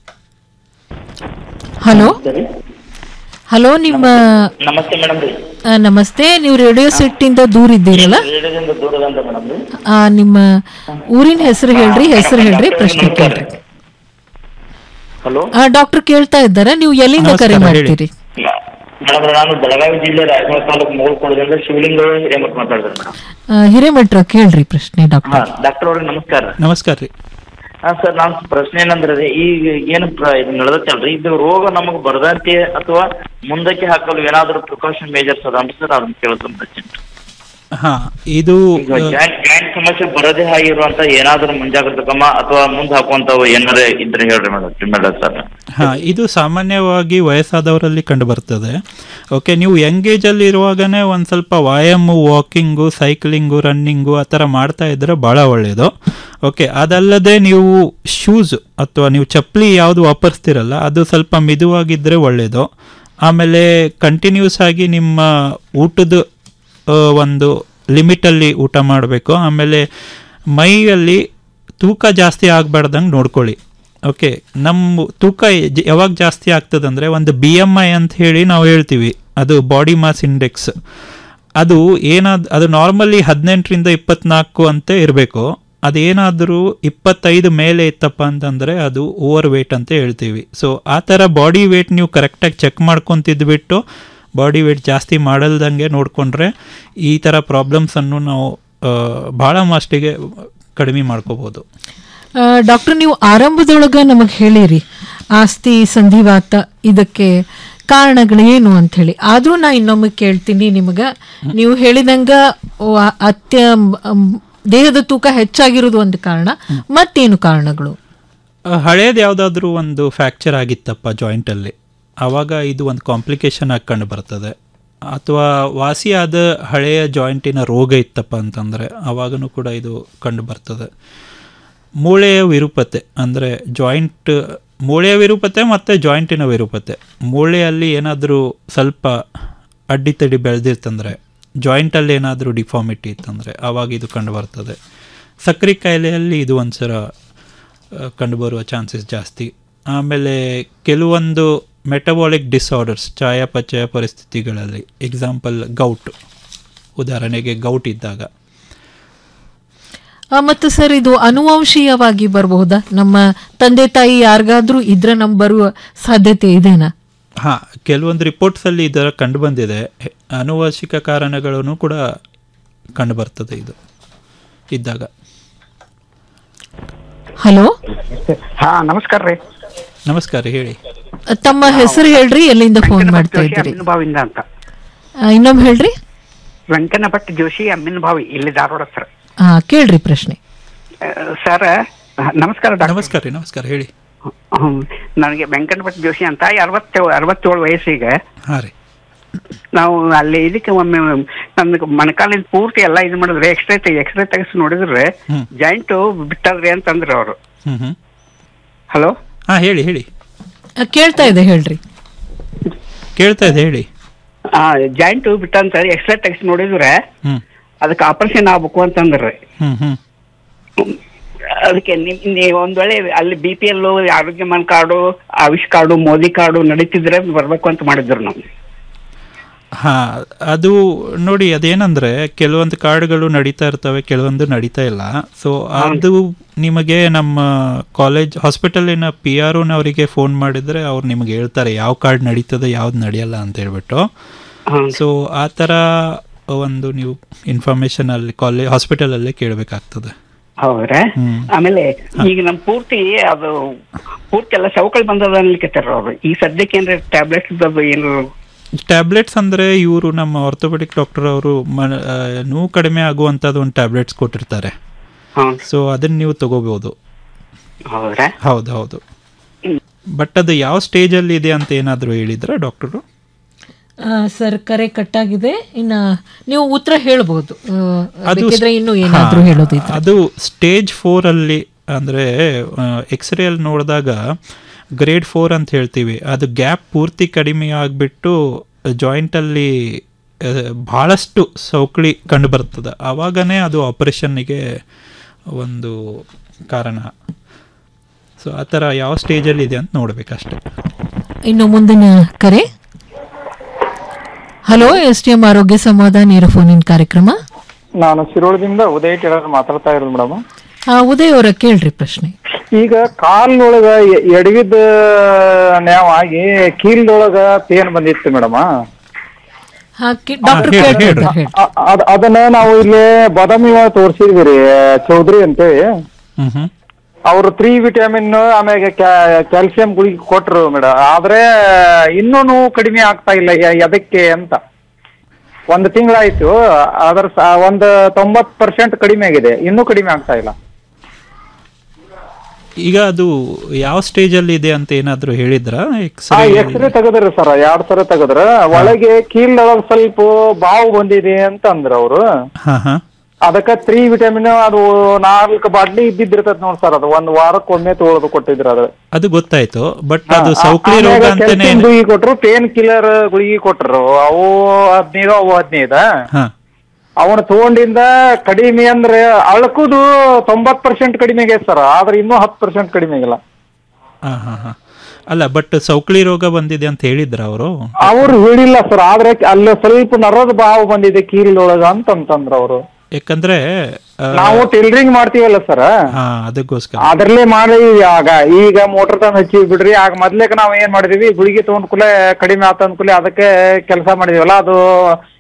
ಹಲೋ ಹಲೋ ನಿಮ್ಮ ನಮಸ್ತೆ ಮೇಡಮ್ ರೀ ಆ, ನಮಸ್ತೆ ನೀವು ರೇಡಿಯೋ ಸೆಟ್ ಇಂದ ದೂರ ಇದ್ದೀರಲ್ಲ ರೇಡಿಯೋದಿಂದ ದೂರದಂತ ಮೇಡಮ್ ರೀ ಆ, ನಿಮ್ಮ ಊರಿನ ಹೆಸರು ಹೇಳ್ರಿ ಹೆಸರು ಹೇಳ್ರಿ ಪ್ರಶ್ನೆ ಕೇಳ್ರಿ ಹಲೋ ಡಾಕ್ಟರ್ ಕೇಳ್ತಾ ಇದ್ದಾರೆ ನೀವು ಎಲ್ಲಿಂದ ಕರೆ ನಮಸ್ಕಾರ, ಹೇಳಿ. ಮಾಡ್ತೀರಿ ಮೇಡಮ್ ನಾನು ಬೆಳಗಾವಿ ಜಿಲ್ಲೆ ರಾಯಚೂರು ತಾಲೂಕು ಮೂಳ್ಕೊಳದಿಂದ ಶಿವಲಿಂಗ ಹಿರೇಮಠ ಮಾತಾಡಿದ್ರೆ ಮೇಡಮ್ ಆ, ಹಿರೇಮಠ್ರ ಕೇಳ್ರಿ ಪ್ರಶ್ನೆ ಡಾಕ್ಟರ್ ಹಾ ಡಾಕ್ಟರ್ ಅವ್ರಿಗೆ ನಮಸ್ಕಾರ ನಮಸ್ಕಾರ ರೀ ಹಾ ಸರ್ ನಾನ್ ಪ್ರಶ್ನೆ ಏನಂದ್ರೆ ರೀ ಈಗ ಏನು ಪ್ರ- ಇದು ನಡೆದತ್ತಲ್ರಿ ಇದು ರೋಗ ನಮಗೆ ಬರದಂತೆ ಅಥವಾ ಮುಂದಕ್ಕೆ ಹಾಕಲು ಏನಾದರೂ ಪ್ರಿಕಾಷನ್ ಮೇಜರ್ಸ್ ಅದ ಅಂತ ಸರ್ ಅದನ್ನ ಕೇಳ್ತಾರೆ ಹಾ ಇದು ಈಗ ಜಾಯಿಂಟ್ ಜಾಯಿಂಟ್ ಸಮಸ್ಯೆ ಬರದೇ ಆಗಿರುವಂತ ಏನಾದರೂ ಮುಂಜಾಗ್ರತಾ ಕ್ರಮ ಅಥವಾ ಮುಂದೆ ಹಾಕುವಂತವು ಏನಾರ ಇದ್ರೆ ಹೇಳ್ರಿ ಮೇಡಮ್ ಮೇಡಮ್ ಸರ್ ಹಾ ಇದು ಸಾಮಾನ್ಯವಾಗಿ ವಯಸ್ಸಾದವರಲ್ಲಿ ಕಂಡು ಬರ್ತದೆ ಓಕೆ ನೀವು ಯಂಗ್ ಏಜಲ್ಲಿ ಇರುವಾಗನೇ ಒಂದು ಸ್ವಲ್ಪ ವ್ಯಾಯಾಮ ವಾಕಿಂಗು ಸೈಕ್ಲಿಂಗು ರನ್ನಿಂಗು ಆ ಥರ ಮಾಡ್ತಾ ಇದ್ರೆ ಭಾಳ ಒಳ್ಳೆಯದು ಓಕೆ ಅದಲ್ಲದೆ ನೀವು ಶೂಸ್ ಅಥವಾ ನೀವು ಚಪ್ಪಲಿ ಯಾವುದು ವಾಪರಿಸ್ತಿರಲ್ಲ ಅದು ಸ್ವಲ್ಪ ಮಿದುವಾಗಿದ್ದರೆ ಒಳ್ಳೆಯದು ಆಮೇಲೆ ಕಂಟಿನ್ಯೂಸ್ ಆಗಿ ನಿಮ್ಮ ಊಟದ ಆ, ಒಂದು ಲಿಮಿಟಲ್ಲಿ ಊಟ ಮಾಡಬೇಕು ಆಮೇಲೆ ಮೈಯಲ್ಲಿ ತೂಕ ಜಾಸ್ತಿ ಆಗಬಾರ್ದಂಗೆ ನೋಡ್ಕೊಳ್ಳಿ ಓಕೆ ನಮ್ಮ ತೂಕ ಜ- ಯಾವಾಗ ಜಾಸ್ತಿ ಆಗ್ತದಂದರೆ ಒಂದು ಬಿ ಎಮ್ ಐ ಅಂತ ಹೇಳಿ ನಾವು ಹೇಳ್ತೀವಿ ಅದು ಬಾಡಿ ಮಾಸ್ ಇಂಡೆಕ್ಸ್ ಅದು ಏನಾದ್ ಅದು ನಾರ್ಮಲಿ ಹದಿನೆಂಟರಿಂದ ಇಪ್ಪತ್ನಾಲ್ಕು ಅಂತ ಇರಬೇಕು ಅದೇನಾದರೂ ಇಪ್ಪತ್ತೈದು ಮೇಲೆ ಇತ್ತಪ್ಪ ಅಂತಂದರೆ ಅದು ಓವರ್ ವೇಟ್ ಅಂತ ಹೇಳ್ತೀವಿ ಸೊ ಆ ಥರ ಬಾಡಿ ವೇಟ್ ನೀವು ಕರೆಕ್ಟಾಗಿ ಚೆಕ್ ಮಾಡ್ಕೊತಿದ್ಬಿಟ್ಟು ಬಾಡಿ ವೇಟ್ ಜಾಸ್ತಿ ಮಾಡಲ್ದಂಗೆ ನೋಡಿಕೊಂಡ್ರೆ ಈ ಥರ ಪ್ರಾಬ್ಲಮ್ಸನ್ನು ನಾವು ಆ, ಬಹಳ ಮಟ್ಟಿಗೆ ಕಡಿಮೆ ಮಾಡ್ಕೋಬಹುದು ಆ, ಡಾಕ್ಟರ್ ನೀವು ಆರಂಭದೊಳಗ ನಮಗೆ ಹೇಳಿರಿ ಆಸ್ತಿ ಸಂಧಿವಾತ ಇದಕ್ಕೆ ಕಾರಣಗಳು ಏನು ಅಂತ ಹೇಳಿ ಆದ್ರೂ ನಾ ಇನ್ನೊಮ್ಮೆ ಕೇಳ್ತೀನಿ ನಿಮಗ ನೀವು ಹೇಳಿದಂಗ ವ- ಅತ್ಯ ಮ್, ದೇಹದ ತೂಕ ಹೆಚ್ಚಾಗಿರೋದು ಒಂದು ಕಾರಣ ಮತ್ತೇನು ಕಾರಣಗಳು ಹಳೇದು ಯಾವುದಾದ್ರೂ ಒಂದು ಫ್ರ್ಯಾಕ್ಚರ್ ಆಗಿತ್ತಪ್ಪ ಜಾಯಿಂಟಲ್ಲಿ ಆವಾಗ ಇದು ಒಂದು ಕಾಂಪ್ಲಿಕೇಶನ್ ಆಗಿ ಕಂಡು ಬರ್ತದೆ ಅಥವಾ ವಾಸಿಯಾದ ಹಳೆಯ ಜಾಯಿಂಟಿನ ರೋಗ ಇತ್ತಪ್ಪ ಅಂತಂದರೆ ಆವಾಗನೂ ಕೂಡ ಇದು ಕಂಡು ಬರ್ತದೆ ಮೂಳೆಯ ವಿರೂಪತೆ ಅಂದರೆ ಜಾಯಿಂಟ್ ಮೂಳೆಯ ವಿರೂಪತೆ ಮತ್ತು ಜಾಯಿಂಟಿನ ವಿರೂಪತೆ ಮೂಳೆಯಲ್ಲಿ ಏನಾದರೂ ಸ್ವಲ್ಪ ಅಡ್ಡಿತಡಿ ಬೆಳೆದಿರ್ತಂದರೆ ಜಾಯಿಂಟಲ್ಲಿ ಏನಾದರೂ ಡಿಫಾರ್ಮಿಟಿ ಇತ್ತಂದರೆ ಆವಾಗ ಇದು ಕಂಡು ಬರ್ತದೆ ಸಕ್ಕರೆ ಕಾಯಿಲೆಯಲ್ಲಿ ಇದು ಒಂದ್ಸಲ ಆ, ಕಂಡುಬರುವ ಚಾನ್ಸಸ್ ಜಾಸ್ತಿ ಆಮೇಲೆ ಕೆಲವೊಂದು ಮೆಟಬಾಲಿಕ್ ಡಿಸಾರ್ಡರ್ಸ್ ಚಯಾಪಚಯ ಪರಿಸ್ಥಿತಿಗಳಲ್ಲಿ ಎಕ್ಸಾಂಪಲ್ ಗೌಟ್ ಉದಾಹರಣೆಗೆ ಗೌಟ್ ಇದ್ದಾಗ ಆ, ಮತ್ತು ಸರ್ ಇದು ಅನುವಂಶೀಯವಾಗಿ ಬರಬಹುದಾ ನಮ್ಮ ತಂದೆ ತಾಯಿ ಯಾರಿಗಾದ್ರೂ ಇದ್ರೆ ನಮ್ ಬರುವ ಸಾಧ್ಯತೆ ಇದೆನಾ ಹಾಂ ಕೆಲವೊಂದು ರಿಪೋರ್ಟ್ಸಲ್ಲಿ ಇದರ ಕಂಡು ಬಂದಿದೆ ಹೆ- ಆನುವಂಶಿಕ ಕಾರಣಗಳನ್ನು ಕೂಡ ಕಂಡು ಬರ್ತದೆ ಇದು ಇದ್ದಾಗ ಹಲೋ ಹಾ ನಮಸ್ಕಾರ ರೀ ನಮಸ್ಕಾರ ಹೇಳಿ ತಮ್ಮ ಹೆಸರು ಹೇಳ್ರಿ ಎಲ್ಲಿಂದ ಫೋನ್ ಮಾಡ್ತಾ ಇದ್ದೀರಿ ಭಾವಿಂದ ಅಂತ ಆ, ಇನ್ನೊಮ್ಮೆ ಹೇಳ್ರಿ ವೆಂಕನ ಭಟ್ ಜೋಶಿ ಅಮ್ಮಿನ ಭಾವಿ ಇಲ್ಲಿ ಧಾರವಾಡ ಸರ್ ಹಾ ಕೇಳ್ರಿ ಪ್ರಶ್ನೆ ಸರ್ ನಮಸ್ಕಾರ ಡಾಕ್ಟರ್ ನಮಸ್ಕಾರ ರೀ ನಮಸ್ಕಾರ ಹೇಳಿ ಹ್ಮ್. ನನಗೆ ವೆಂಕಟ ಭಟ್ ಜೋಶಿ ಅಂತ ಅರವತ್ತೇಳು ಅರವತ್ತೇಳು ವಯಸ್ಸಿಗೆ ಹಾಂ ರೀ ನಾವು ಅಲ್ಲಿ ಇದಕ್ಕೆ ಒಮ್ಮೆ ನಮ್ಗೆ ಮೊಣಕಾಲಿನ ಪೂರ್ತಿ ಎಲ್ಲ ಇದು ಮಾಡಿದ್ರೆ ಎಕ್ಸ್ರೇ ತೆಗಿ ಎಕ್ಸ್ರೇ ತೆಗಿಸಿ ನೋಡಿದ್ರೆ ಹ್ಮ್. ಜಾಯಿಂಟು ಬಿಟ್ಟದ್ರಿ ಅಂತಂದ್ರು ಅವರು ಹ್ಞೂ ಹ್ಞೂ ಹಲೋ ಹಾಂ ಹೇಳಿ ಹೇಳಿ ಆ, ಕೇಳ್ತಾ ಇದೆ ಹೇಳ್ರಿ ಕೇಳ್ತಾ ಇದೆ ಹೇಳಿ ಆ ಜಾಯಿಂಟು ಬಿಟ್ಟಂತ ಎಕ್ಸ್ರೇ ತೆಗಿಸಿ ನೋಡಿದ್ರೆ ಹ್ಞೂ ಅದಕ್ಕೆ ಆಪರೇಷನ್ ಆಗ್ಬೇಕು ಅಂತಂದ್ರಿ ಹ್ಞೂ ಹ್ಞೂ ಅದಕ್ಕೆ ನಿಮ್ ನೀವು ಒಂದ್ ವೇಳೆ ಅಲ್ಲಿ ಬಿ ಪಿ ಎಲ್ ಆರೋಗ್ಯಮಾನ್ card Ayush card Modi card ನಡೀತಿದ್ರೆ ಬರ್ಬೇಕು ಅಂತ ಮಾಡಿದ್ರು ನಾವು ಹಾ ಅದು ನೋಡಿ ಅದೇನಂದ್ರೆ ಕೆಲವೊಂದು ಕಾರ್ಡ್ಗಳು ನಡೀತಾ ಇರ್ತವೆ ಕೆಲವೊಂದು ನಡೀತಾ ಇಲ್ಲ ಸೊ ಅದು ನಿಮಗೆ ನಮ್ಮ ಕಾಲೇಜ್ ಹಾಸ್ಪಿಟಲಿನ ಪಿ ಆರ್ ಅವರಿಗೆ ಫೋನ್ ಮಾಡಿದ್ರೆ ಅವ್ರು ನಿಮಗೆ ಹೇಳ್ತಾರೆ ಯಾವ ಕಾರ್ಡ್ ನಡೀತದೆ ಯಾವ್ದು ನಡೆಯಲ್ಲ ಅಂತ ಹೇಳ್ಬಿಟ್ಟು ಸೊ ಆ ಥರ ಒಂದು ನೀವು ಇನ್ಫಾರ್ಮೇಶನ್ ಅಲ್ಲಿ ಕಾಲೇಜ್ ಹಾಸ್ಪಿಟಲಲ್ಲೇ ಕೇಳಬೇಕಾಗ್ತದೆ ಹೌದ್ರಾ ಆಮೇಲೆ ಈಗ ನಮ್ ಪೂರ್ತಿ ಅದು ಪೂರ್ತಿ ಎಲ್ಲ ಸವಕಳಿ ಬಂದದ ಅನ್ಲಿಕ್ಕೆ ಅವ್ರು ಈ ಸದ್ಯಕ್ಕೆ ಏನ್ರ ಟ್ಯಾಬ್ಲೆಟ್ಸ್ ಏನು ಟ್ಯಾಬ್ಲೆಟ್ಸ್ ಅಂದರೆ ಇವರು ನಮ್ಮ ಆರ್ಥೋಪೆಡಿಕ್ ಡಾಕ್ಟರ್ ಅವರು ಮ ಆ, ನೋವು ಕಡಿಮೆ ಆಗುವಂಥದ್ದು ಒಂದು ಟ್ಯಾಬ್ಲೆಟ್ಸ್ ಕೊಟ್ಟಿರ್ತಾರೆ ಸೊ ಅದನ್ನ ನೀವು ತಗೋಬಹುದು ಹೌದ್ರಾ ಹೌದು ಹೌದು ಬಟ್ ಅದು ಯಾವ ಸ್ಟೇಜಲ್ಲಿ ಇದೆ ಅಂತ ಏನಾದರೂ ಹೇಳಿದ್ರ ಡಾಕ್ಟರು ಆ, ಸರ್ ಕರೆ ಕಟ್ಟಾಗಿದೆ ಇನ್ನ ನೀವು ಉತ್ತರ ಹೇಳ್ಬಹುದು ಆ, ಅದು ಬೇಕಿದ್ರೆ ಇನ್ನೂ ಏನಾದ್ರೂ ಹಾ, ಹೇಳೋದಿದ್ರೆ ಅದು ಸ್ಟೇಜ್ ಫೋರ್ ಅಲ್ಲಿ ಅಂದ್ರೆ ಎಕ್ಸ್ರೇ ಅಲ್ಲಿ ನೋಡಿದಾಗ ಗ್ರೇಡ್ ಫೋರ್ ಅಂತ ಹೇಳ್ತೀವಿ ಅದು ಗ್ಯಾಪ್ ಪೂರ್ತಿ ಕಡಿಮೆ ಆಗಿಬಿಟ್ಟು ಜಾಯಿಂಟಲ್ಲಿ ಬಹಳಷ್ಟು ಸೌಕಳಿ ಕಂಡು ಬರ್ತದೆ ಆವಾಗನೇ ಅದು ಆಪರೇಷನ್ನಿಗೆ ಒಂದು ಕಾರಣ ಸೊ ಆ ಥರ ಯಾವ ಸ್ಟೇಜಲ್ಲಿ ಇದೆ ಅಂತ ನೋಡ್ಬೇಕಷ್ಟೆ ಇನ್ನು ಮುಂದಿನ ಕರೆ ಹಲೋ ಎಸ್ ಟಿ ಎಂ ಆರೋಗ್ಯ ಸಂವಾದ ನೇರ ಫೋನಿನ್ ಕಾರ್ಯಕ್ರಮ ನಾನು ಶಿರೋಳದಿಂದ ಉದಯ ಟೇಲರ್ ಮಾತಾಡ್ತಾ ಇರೋದು ಮೇಡಮ್ ಆ, ಉದಯ್ ಅವರ ಕೇಳ್ರಿ ಪ್ರಶ್ನೆ ಈಗ ಕಾಲ್ನೊಳಗ ಎ- ಎಡವಿದ ನ್ಯಾವ ಆಗಿ ಕೀಲ್ದೊಳಗ ಪೇನ್ ಬಂದಿತ್ತು ಮೇಡಮ್ ಡಾಕ್ಟರ್ ಕೇಳ್ತಾ ಇದ್ದಾರೆ ಹೇಳಿ ಅದ್ ಅದನ್ನ ನಾವು ಇಲ್ಲಿ ಬಾದಾಮಿ ತೋರಿಸಿದ್ವಿ ರೀ ಚೌಧರಿ ಅಂತೇಳಿ ಹ್ಮ್ ಹ್ಮ್ ಅವ್ರು ತ್ರೀ ವಿಟಮಿನ್ ಆಮೇಲೆ ಕ್ಯಾಲ್ಸಿಯಂ ಗುಳಿಗೆ ಕೊಟ್ರು ಮೇಡಮ್ ಆದ್ರೆ ಇನ್ನೂ ನೋವು ಕಡಿಮೆ ಆಗ್ತಾ ಇಲ್ಲ ಯ- ಎದಕ್ಕೆ ಅಂತ ಒಂದು ತಿಂಗಳಾಯ್ತು ಅದರ ಸ- ಒಂದು ತೊಂಬತ್ ಪರ್ಸೆಂಟ್ ಕಡಿಮೆ ಆಗಿದೆ ಇನ್ನೂ ಕಡಿಮೆ ಆಗ್ತಾ ಇಲ್ಲ ಈಗ ಅದು ಯಾವ ಸ್ಟೇಜಲ್ಲಿ ಇದೆ ಅಂತ ಏನಾದರೂ ಹೇಳಿದ್ರ ಆ ಎಕ್ಸ್ರೇ ಎಕ್ಸ್ರೇ ತೆಗದ್ರಿ ಸರ್ ಎರಡ್ ಸಲ ತೆಗದ್ರ ಒಳಗೆ ಕೀಲ್ದೊಳಗ್ ಸ್ವಲ್ಪ ಬಾವು ಬಂದಿದೆ ಅಂತ ಅಂದ್ರ ಅವ್ರು ಹಾ ಹಾ ಅದಕ್ಕ ತ್ರೀ ವಿಟಮಿನ್ ಅದು ನಾಲ್ಕು ಬಾಟ್ಲಿ ಇದ್ದಿದ್ದಿರ್ತದ ನೋಡ್ ಸರ್ ಅದು ಒಂದ್ ವಾರಕ್ಕೆ ಒಮ್ಮೆ ತೊಗೊಳದು ಕೊಟ್ಟಿದ್ರ ಅದು ಅದು ಗೊತ್ತಾಯ್ತು ಬಟ್ ಅದು ಸೌಕಳಿ ರೋಗ ಅಂತಾನೆ ಕ್ಯಾಲ್ಸಿಯಂ ಗುಳಿಗೆ ಕೊಟ್ರು ಪೇನ್ ಕಿಲ್ಲರ್ ಗುಳಿಗೆ ಕೊಟ್ರು ಅವು ಹದಿನೈದು ಅವು ಹದಿನೈದ ಹಾ ಅವನ ತಗೊಂಡಿಂದ ಕಡಿಮೆ ಅಂದ್ರೆ ಅಳ್ಕುದು ತೊಂಬತ್ ಪರ್ಸೆಂಟ್ ಕಡಿಮೆ ಆಗೈತೆ ಸರ್ ಆದ್ರೆ ಇನ್ನೂ ಹತ್ತು ಪರ್ಸೆಂಟ್ ಕಡಿಮೆ ಆಗಿಲ್ಲ ಹಾ ಹಾ ಹಾ ಅಲ್ಲ ಬಟ್ ಸೌಕಳಿ ರೋಗ ಬಂದಿದೆ ಅಂತ ಹೇಳಿದ್ರ ಅವರು ಅವ್ರು ಹೇಳಿಲ್ಲ ಸರ್ ಆದ್ರೆ ಅಲ್ಲಿ ಸ್ವಲ್ಪ ನರದ ಬಾವು ಬಂದಿದೆ ಕೀಲ್ದೊಳಗ ಅಂತಂತಂದ್ರ ಅವರು ಯಾಕಂದ್ರೆ ಆ, ನಾವು ಟೈಲರಿಂಗ್ ಮಾಡ್ತೀವಲ್ಲ ಸರ್ ಹಾ ಅದಕ್ಕೋಸ್ಕರ ಅದ್ರಲ್ಲೇ ಮಾಡಿ ಆಗ ಈಗ ಮೋಟರ್ ತಂದು ಹಚ್ಚಿ ಬಿಡ್ರಿ ಆಗ ಮೊದ್ಲೇಕ ನಾವ್ ಏನ್ ಮಾಡಿದೀವಿ ಗುಳಿಗೆ ತಗೊಂಡ್ ಕೂಲೆ ಕಡಿಮೆ ಆತ ಅಂದ್ಕೂಲೆ ಅದಕ್ಕೆ ಕೆಲಸ ಮಾಡಿದೀವಲ್ಲ ಅದು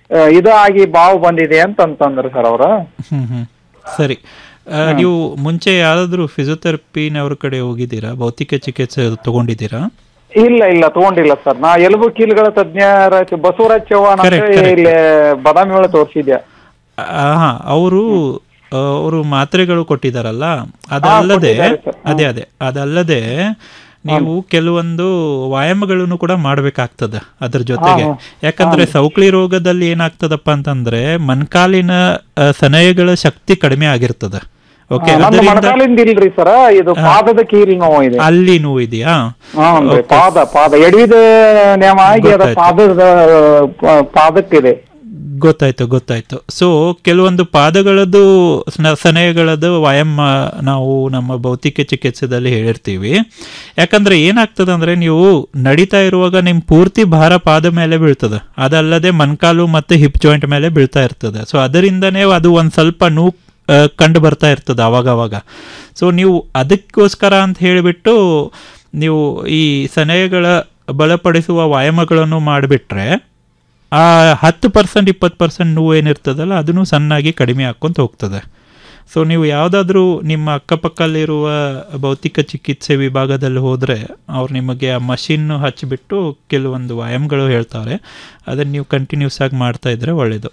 ಆ, ಇದು ಆಗಿ ಬಾವು ಬಂದಿದೆ ಅಂತ ಅಂತಂದ್ರು ಸರ್ ಅವರು ಹ್ಮ್ ಹ್ಮ್ ಸರಿ ಆ, ನೀವು ಮುಂಚೆ ಯಾರಾದ್ರೂ ಫಿಸಿಯೋಥೆರಪಿನವ್ರ ಕಡೆ ಹೋಗಿದ್ದೀರಾ ಭೌತಿಕ ಚಿಕಿತ್ಸೆ ತಗೊಂಡಿದ್ದೀರಾ ಇಲ್ಲ ಇಲ್ಲ ತಗೊಂಡಿಲ್ಲ ಸರ್ ನಾ ಎಲುಬು ಕೀಲುಗಳ ತಜ್ಞರ ಬಸವರಾಜ್ ಚೌಹಾಣ್ ಅಂತ Correct, correct. ಇಲ್ಲಿ ಬಾದಾಮಿ ಒಳಗೆ ತೋರಿಸಿದ್ಯಾ ಹಾ ಅವರು ಅವರು ಮಾತ್ರೆಗಳು ಕೊಟ್ಟಿದ್ದಾರಲ್ಲ ಅದಲ್ಲದೆ ಕೊಟ್ಟಿದ್ದಾರೆ sir. ಅದೇ ಅದೇ ಅದಲ್ಲದೆ ನೀವು ಕೆಲವೊಂದು ವ್ಯಾಯಾಮಗಳನ್ನು ಕೂಡ ಮಾಡ್ಬೇಕಾಗ್ತದೆ ಅದ್ರ ಜೊತೆಗೆ ಹಾ, ಯಾಕಂದ್ರೆ ಸೌಕ್ಳಿ ರೋಗದಲ್ಲಿ ಏನಾಗ್ತದಪ್ಪ ಅಂತಂದ್ರೆ ಮೊಣಕಾಲಿನ ಆ, ಸನಯಗಳ ಶಕ್ತಿ ಕಡಿಮೆ ಆಗಿರ್ತದೆ ಓಕೆ ನಂದು ಅದರಿಂದ ಮೊಣಕಾಲಿಂದ ಇಲ್ರಿ ಸರ್ ಇದು ಪಾದದ ಕೀಲ್ ನೋವು ಇದೆ ಅಲ್ಲಿ ನೋವು ಇದೆಯಾ ಹ್ಞೂ Okay. ಪಾದ ಪಾದ ಎಡವಿದ ನೇಮ ಆಗಿ ಅದ ಗೊತ್ತಾಯ್ತು. ಪಾದದ ಪ- ಪಾದಕ್ಕಿದೆ ಗೊತ್ತಾಯ್ತು ಗೊತ್ತಾಯ್ತು ಸೊ ಕೆಲವೊಂದು ಪಾದಗಳದ್ದು ಸ್ನ- ಸನಯಗಳದ್ದು ವ್ಯಾಯಾಮ ನಾವು ನಮ್ಮ ಭೌತಿಕ ಚಿಕಿತ್ಸೆದಲ್ಲಿ ಹೇಳಿರ್ತೀವಿ ಯಾಕಂದ್ರೆ ಏನಾಗ್ತದೆ ಅಂದ್ರೆ ನೀವು ನಡೀತಾ ಇರುವಾಗ ನಿಮ್ ಪೂರ್ತಿ ಭಾರ ಪಾದ ಮೇಲೆ ಬೀಳ್ತದೆ ಅದಲ್ಲದೆ ಮೊಣಕಾಲು ಮತ್ತೆ ಹಿಪ್ ಜಾಯಿಂಟ್ ಮೇಲೆ ಬೀಳ್ತಾ ಇರ್ತದೆ ಸೊ ಅದರಿಂದನೇ ಅದು ಒಂದ್ ಸ್ವಲ್ಪ ನೋವು ಆ, ಕಂಡು ಬರ್ತಾ ಇರ್ತದೆ ಅವಾಗ ಅವಾಗ ಸೊ ನೀವು ಅದಕ್ಕೋಸ್ಕರ ಅಂತ ಹೇಳಿಬಿಟ್ಟು ನೀವು ಈ ಸನಯಗಳ ಬಲಪಡಿಸುವ ವ್ಯಾಯಾಮಗಳನ್ನು ಮಾಡಿಬಿಟ್ರೆ ಆ ಹತ್ತು ಪರ್ಸೆಂಟ್ ಇಪ್ಪತ್ತು ಪರ್ಸೆಂಟ್ ನೋವು ಏನಿರ್ತದಲ್ಲ ಅದನ್ನು ಸಣ್ಣಾಗಿ ಕಡಿಮೆ ಆಕ್ಕೊಂತ ಹೋಗ್ತದೆ ಸೊ ನೀವು ಯಾವುದಾದ್ರೂ ನಿಮ್ಮ ಅಕ್ಕಪಕ್ಕಲ್ಲಿರುವ ಭೌತಿಕ ಚಿಕಿತ್ಸೆ ವಿಭಾಗದಲ್ಲಿ ಹೋದರೆ ಅವ್ರು ನಿಮಗೆ ಆ ಮಷಿನ್ ಹಚ್ಚಿಬಿಟ್ಟು ಕೆಲವೊಂದು ವ್ಯಾಯಾಮಗಳು ಹೇಳ್ತಾರೆ ಅದನ್ನು ನೀವು ಕಂಟಿನ್ಯೂಸ್ ಆಗಿ ಮಾಡ್ತಾ ಇದ್ರೆ ಒಳ್ಳೆಯದು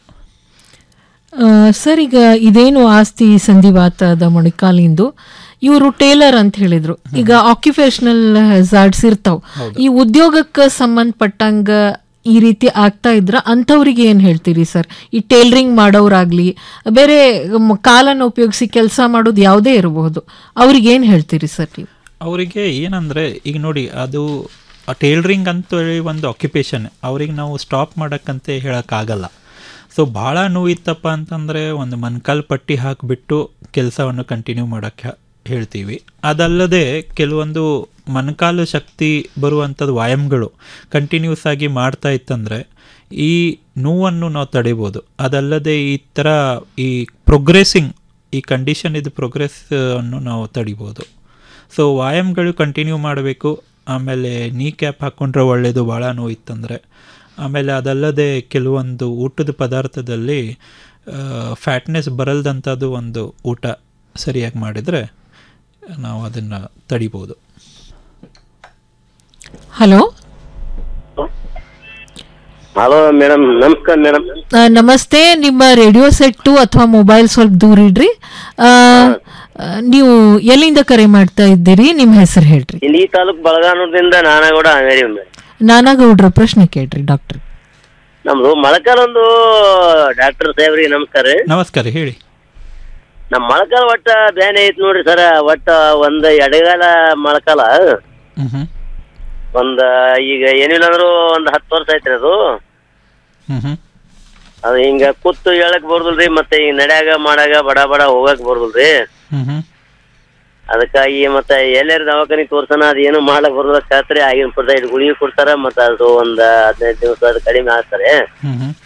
ಆ, ಸರ್ ಈಗ ಇದೇನು ಆಸ್ತಿ ಸಂಧಿವಾತದ ಮೊಣಕಾಲಿಂದು ಇವರು ಟೇಲರ್ ಅಂತ ಹೇಳಿದ್ರು ಈಗ ಆಕ್ಯುಪೇಷನಲ್ ಹಜಾರ್ಡ್ಸ್ ಇರ್ತಾವ ಈ ಉದ್ಯೋಗಕ್ಕೆ ಸಂಬಂಧಪಟ್ಟಂಗ ಈ ರೀತಿ ಆಗ್ತಾ ಇದ್ರ ಅಂಥವ್ರಿಗೆ ಏನ್ ಹೇಳ್ತೀರಿ ಸರ್ ಈ ಟೇಲರಿಂಗ್ ಮಾಡೋರಾಗ್ಲಿ ಬೇರೆ ಮ್- ಕಾಲನ್ನ ಉಪಯೋಗಿಸಿ ಕೆಲಸ ಮಾಡೋದು ಯಾವುದೇ ಇರಬಹುದು ಅವ್ರಿಗೆ ಏನ್ ಹೇಳ್ತೀರಿ ಸರ್ ನೀವು ಅವರಿಗೆ ಏನಂದರೆ ಈಗ ನೋಡಿ ಅದು ಟೇಲರಿಂಗ್ ಅಂತ ಹೇಳಿ ಒಂದು ಆಕ್ಯುಪೇಷನ್ ಅವ್ರಿಗೆ ನಾವು ಸ್ಟಾಪ್ ಮಾಡೋಕ್ಕಂತ ಹೇಳೋಕ್ಕಾಗಲ್ಲ ಸೊ ಭಾಳ ನೋವಿತ್ತಪ್ಪ ಅಂತಂದರೆ ಒಂದು ಮೊಣಕಾಲು ಪಟ್ಟಿ ಹಾಕಿಬಿಟ್ಟು ಕೆಲಸವನ್ನು ಕಂಟಿನ್ಯೂ ಮಾಡೋಕ್ಕೆ ಹೇಳ್ತೀವಿ ಅದಲ್ಲದೆ ಕೆಲವೊಂದು ಮೊಣಕಾಲು ಶಕ್ತಿ ಬರುವಂಥದ್ದು ವ್ಯಾಯಾಮಗಳು ಕಂಟಿನ್ಯೂಸ್ ಆಗಿ ಮಾಡ್ತಾ ಇತ್ತಂದರೆ ಈ ನೋವನ್ನು ನಾವು ತಡಿಬೋದು ಅದಲ್ಲದೆ ಈ ಥರ ಈ ಪ್ರೋಗ್ರೆಸ್ಸಿಂಗ್ ಈ ಕಂಡೀಷನ್ ಇದು ಪ್ರೋಗ್ರೆಸ್ ಅನ್ನು ನಾವು ತಡಿಬೋದು ಸೊ ವ್ಯಾಯಾಮಗಳು ಕಂಟಿನ್ಯೂ ಮಾಡಬೇಕು ಆಮೇಲೆ ನೀ ಕ್ಯಾಪ್ ಹಾಕ್ಕೊಂಡ್ರೆ ಒಳ್ಳೆಯದು ಭಾಳ ನೋವು ಇತ್ತಂದರೆ ಆಮೇಲೆ ಅದಲ್ಲದೆ ಕೆಲವೊಂದು ಊಟದ ಪದಾರ್ಥದಲ್ಲಿ ಫ್ಯಾಟ್ನೆಸ್ ಬರಲ್ದಂಥದ್ದು ಒಂದು ಊಟ ಸರಿಯಾಗಿ ಮಾಡಿದರೆ ನಾವು ಅದನ್ನು ತಡಿಬೋದು ಹಲೋ ಹಲೋ ಮೇಡಮ್ ನಮಸ್ಕಾರ ಮೇಡಮ್ ಆ, ನಮಸ್ತೆ ನಿಮ್ಮ ರೇಡಿಯೋ ಸೆಟ್ಟು ಅಥವಾ ಮೊಬೈಲ್ ಸ್ವಲ್ಪ ದೂರ ಇಡ್ರಿ ಆ, ಆ, ನೀವು ಎಲ್ಲಿಂದ ಕರೆ ಮಾಡ್ತಾ ಇದ್ದೀರಿ ನಿಮ್ಮ ಹೆಸರು ಹೇಳ್ರಿ ಇಲ್ಲಿ ಈ ತಾಲೂಕ್ ಬಳಗಾನೂರದಿಂದ ನಾನಗೌಡ ಹಾವೇರಿ ಮೇಡಮ್ ನಾನಾಗೌಡ್ರ ಪ್ರಶ್ನೆ ಕೇಳ್ರಿ ಡಾಕ್ಟರ್ ನಮ್ದು ಮೊಳಕಾಲ್ ಒಂದು ಡಾಕ್ಟರ್ ಸಾಹೇಬ್ರಿಗೆ ನಮಸ್ಕಾರ ರೀ ನಮಸ್ಕಾರ ಹೇಳಿ ನಮ್ ಮೊಳಕಾಲ್ ಒಟ್ಟ ಬ್ಯಾನೆ ಐತ್ ನೋಡ್ರಿ ಸರ ಒಟ್ಟ ಒಂದ್ ಎಡಗಾಲ ಮೊಳಕಾಲ ಹ್ಮ್ ಹ್ಮ್ ಒಂದ್ ಈಗ ಏನಿಲ್ಲ ಅಂದ್ರು ಒಂದ್ ಹತ್ತು ವರ್ಷ ಐತ್ರಿ ಅದು ಹ್ಮ್ ಹ್ಮ್ ಅದು ಹಿಂಗ ಕೂತು ಹೇಳಕ್ ಬರ್ದಲ್ರಿ ಮತ್ತೆ ಈಗ ನಡ್ಯಾಗ ಮಾಡಾಗ ಬಡ ಬಡ ಹೋಗಕ್ ಬರ್ದಲ್ರಿ ಹ್ಮ್ ಹ್ಮ್ ಅದಕ್ಕಾಗಿ ಮತ್ತೆ ಎಲ್ಲಾರ ದವಾಖಾನಿ ತೋರ್ಸನ ಅದೇನು ಮಾಡ್ಲಕ್ ಬರೋದ ಶಾಸ್ತ್ರಿ ಆಗಿನ ಪಡ್ದ ಇಟ್ಟು ಗುಳಿಗೆ ಕೊಡ್ತಾರ ಮತ್ತೆ ಅದು ಒಂದ್ ಹದಿನೈದು ದಿವಸ ಅದು ಕಡಿಮೆ ಆಗ್ತಾರೆ ಹ್ಮ್ ಹ್ಮ್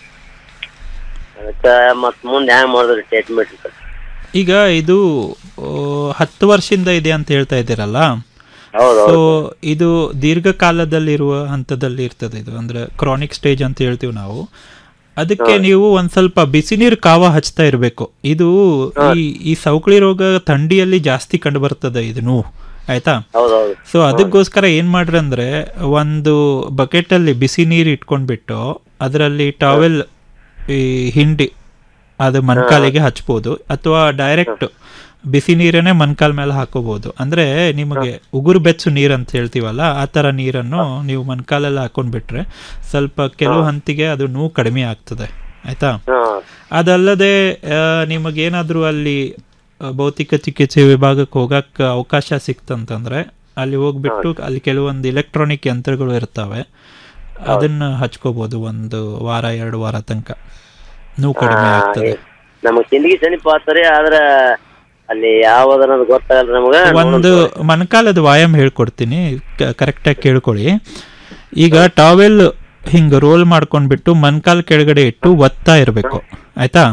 ಅದಕ್ಕ ಮತ್ ಮುಂದೆ ಹ್ಯಾಂಗ್ ಮಾಡಿದ್ರಿ ಟ್ರೀಟ್ಮೆಂಟ್ ಈಗ ಇದು ಆ, ಹತ್ತು ವರ್ಷದಿಂದ ಇದೆ ಅಂತ ಹೇಳ್ತಾ ಇದ್ದೀರಲ್ಲ ಹೌದು, ಸೊ ಇದು ದೀರ್ಘಕಾಲದಲ್ಲಿರುವ ಹಂತದಲ್ಲಿ ಇರ್ತದೆ ಇದು ಅಂದ್ರೆ ಕ್ರಾನಿಕ್ ಸ್ಟೇಜ್ ಅಂತ ಹೇಳ್ತೀವಿ ನಾವು ಅದಕ್ಕೆ ನೀವು ಒಂದ್ ಸ್ವಲ್ಪ ಬಿಸಿ ನೀರು ಕಾವ ಹಚ್ತಾ ಇರಬೇಕು ಇದು ಈ ಈ ಸೌಕಳಿ ರೋಗ ಥಂಡಿಯಲ್ಲಿ ಜಾಸ್ತಿ ಕಂಡು ಬರ್ತದೆ ಇದು ನೋವು ಆಯ್ತಾ ಹೌದೌದು ಸೊ ಅದಕ್ಕೋಸ್ಕರ ಏನ್ ಮಾಡ್ರಿ ಅಂದ್ರೆ ಒಂದು ಬಕೆಟ್ ಅಲ್ಲಿ ಬಿಸಿ ನೀರು ಇಟ್ಕೊಂಡ್ಬಿಟ್ಟು ಅದರಲ್ಲಿ ಟಾವೆಲ್ ಈ ಹಿಂಡಿ ಅದು ಮಣ್ಕಾಲಿಗೆ ಹಚ್ಬೋದು ಅಥವಾ ಡೈರೆಕ್ಟ್ ಬಿಸಿ ನೀರನ್ನೇ ಮಣ್ಕಾಲ್ ಮೇಲೆ ಹಾಕೋಬಹುದು ಅಂದ್ರೆ ನಿಮಗೆ ಉಗುರು ಬೆಚ್ಚು ನೀರು ಅಂತ ಹೇಳ್ತೀವಲ್ಲ ಆ ತರ ನೀರನ್ನು ನೀವು ಮಣ್ಕಾಲೆಲ್ಲ ಹಾಕೊಂಡ್ಬಿಟ್ರೆ ಸ್ವಲ್ಪ ಕೆಲವು ಹಂತಿಗೆ ಅದು ನೋವು ಕಡಿಮೆ ಆಗ್ತದೆ ಆಯ್ತಾ ಅದಲ್ಲದೆ ಆ, ನಿಮಗೇನಾದ್ರೂ ಅಲ್ಲಿ ಆ, ಭೌತಿಕ ಚಿಕಿತ್ಸೆ ವಿಭಾಗಕ್ಕೆ ಹೋಗಕ್ಕೆ ಅವಕಾಶ ಸಿಕ್ತಂತಂದ್ರೆ ಅಲ್ಲಿ ಹೋಗ್ಬಿಟ್ಟು ಅಲ್ಲಿ ಕೆಲವೊಂದು ಎಲೆಕ್ಟ್ರಾನಿಕ್ ಯಂತ್ರಗಳು ಇರ್ತವೆ ಅದನ್ನ ಹಚ್ಕೋಬಹುದು ಒಂದು ವಾರ ಎರಡು ವಾರ ತನಕ ನೋವು ಕಡಿಮೆ ಆಗ್ತದೆ ನಮಗ್ ತಿಂಡಿಗೆ ಸಮೀಪ ಆಗ್ತಾರೆ ಆದ್ರ ಅಲ್ಲಿ ಯಾವ್ದನ್ನೋದು ಗೊತ್ತಾಗಲ್ಲ ನಮಗ ಒಂದು ಮೊಣಕಾಲದ ವ್ಯಾಯಾಮ ಹೇಳ್ಕೊಡ್ತೀನಿ ಕರೆಕ್ಟಾಗಿ ಕೇಳ್ಕೊಳ್ಳಿ ಈಗ ಟಾವೆಲ್ ಹಿಂಗ ರೋಲ್ ಮಾಡ್ಕೊಂಡ್ಬಿಟ್ಟು ಮೊಣಕಾಲ್ ಕೆಳಗಡೆ ಇಟ್ಟು ಒತ್ತಾ ಇರಬೇಕು ಆಯ್ತಾ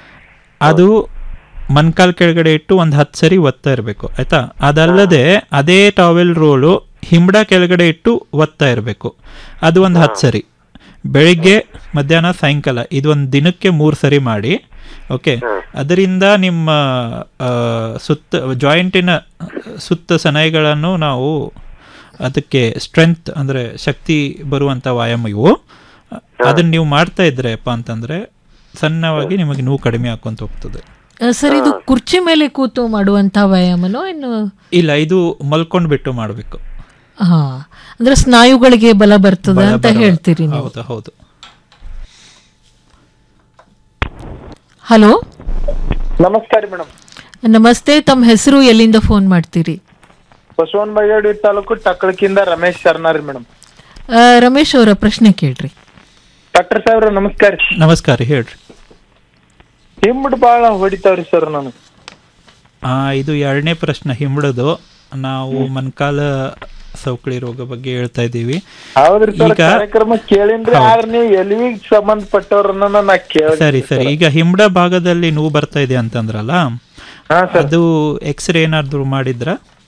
ಅದು ಮೊಣಕಾಲ್ ಕೆಳಗಡೆ ಇಟ್ಟು ಒಂದು ಹತ್ತು ಸರಿ ಒತ್ತಾ ಇರಬೇಕು ಆಯ್ತಾ ಅದಲ್ಲದೆ ಅದೇ ಟಾವೆಲ್ ರೋಲು ಹಿಂಬಡ ಕೆಳಗಡೆ ಇಟ್ಟು ಒತ್ತಾ ಇರಬೇಕು ಅದು ಒಂದು ಹತ್ತು ಸರಿ ಬೆಳಿಗ್ಗೆ ಮಧ್ಯಾಹ್ನ ಸಾಯಂಕಾಲ ಇದೊಂದು ದಿನಕ್ಕೆ ಮೂರು ಸರಿ ಮಾಡಿ ಓಕೆ ಅದರಿಂದ ನಿಮ್ಮ ಆ, ಸುತ್ತ ಜಾಯಿಂಟಿನ ಸುತ್ತ ಸನೈಗಳನ್ನು ನಾವು ಅದಕ್ಕೆ ಸ್ಟ್ರೆಂತ್ ಅಂದರೆ ಶಕ್ತಿ ಬರುವಂಥ ವ್ಯಾಯಾಮ ಇವು ಅದನ್ನ ನೀವು ಮಾಡ್ತಾ ಇದ್ರೆಪ್ಪ ಅಂತಂದರೆ ಸಣ್ಣವಾಗಿ ನಿಮಗೆ ನೋವು ಕಡಿಮೆ ಆಕೊಂತ ಹೋಗ್ತದೆ ಆ, ಸರ್ ಇದು ಕುರ್ಚಿ ಮೇಲೆ ಕೂತು ಮಾಡುವಂತ ವ್ಯಾಯಾಮನೋ ಇನ್ನು ಇಲ್ಲ ಇದು ಮಲ್ಕೊಂಡು ಬಿಟ್ಟು ಮಾಡಬೇಕು ಹಾ ಅಂದ್ರೆ ಸ್ನಾಯುಗಳಿಗೆ ಬಲ ಬರ್ತದೆ ಅಂತ ಹೇಳ್ತೀರಿ ನೀವು ಹೌದು ಹೌದು ಹಲೋ ನಮಸ್ಕಾರ ಮೇಡಮ್ ನಮಸ್ತೆ ತಮ್ಮ ಹೆಸರು ಎಲ್ಲಿಂದ ಫೋನ್ ಮಾಡ್ತೀರಿ ಬಸವನ ಬಾಗೇವಾಡಿ ತಾಲೂಕು ಟಕ್ಕಳಕಿಂದ ರಮೇಶ್ ಶರ್ನಾರಿ ಮೇಡಮ್ ಆ, ರಮೇಶ್ ಅವರ ಪ್ರಶ್ನೆ ಕೇಳ್ರಿ ಡಾಕ್ಟರ್ ಸಾಹೇಬ್ರ ನಮಸ್ಕಾರ ನಮಸ್ಕಾರ ಹೇಳ್ರಿ ಹಿಮ್ಮಡ್ ಬಾಳ ಹೊಡಿತಾವ್ರಿ ಸರ್ ನಾನು ಆ, ಇದು ಎರಡನೇ ಪ್ರಶ್ನೆ ಹಿಂಬಡದು ನಾವು ಮನ್ಕಾಲ ಸೌಕಳಿ ರೋಗ ಬಗ್ಗೆ ಹೇಳ್ತಾ ಇದ್ದೀವಿ ಹೌದ್ರಿ ಸರ್ ಈಗ ಕಾರ್ಯಕ್ರಮ ಕೇಳಿನ್ರಿ ಆದ್ರೆ ನೀವು ಎಲ್ಲಿಗೆ ಸಂಬಂಧಪಟ್ಟವ್ರನ್ನ ನಾ ಕೇಳಿ ಸರಿ ಸರಿ ಈಗ ಹಿಂಬಡ ಭಾಗದಲ್ಲಿ ನೋವು ಬರ್ತಾ ಇದೆ ಅಂತಂದ್ರಲ್ಲ ಅದು ಎಕ್ಸ್ರೇ ಏನಾದ್ರು ಮಾಡಿದ್ರ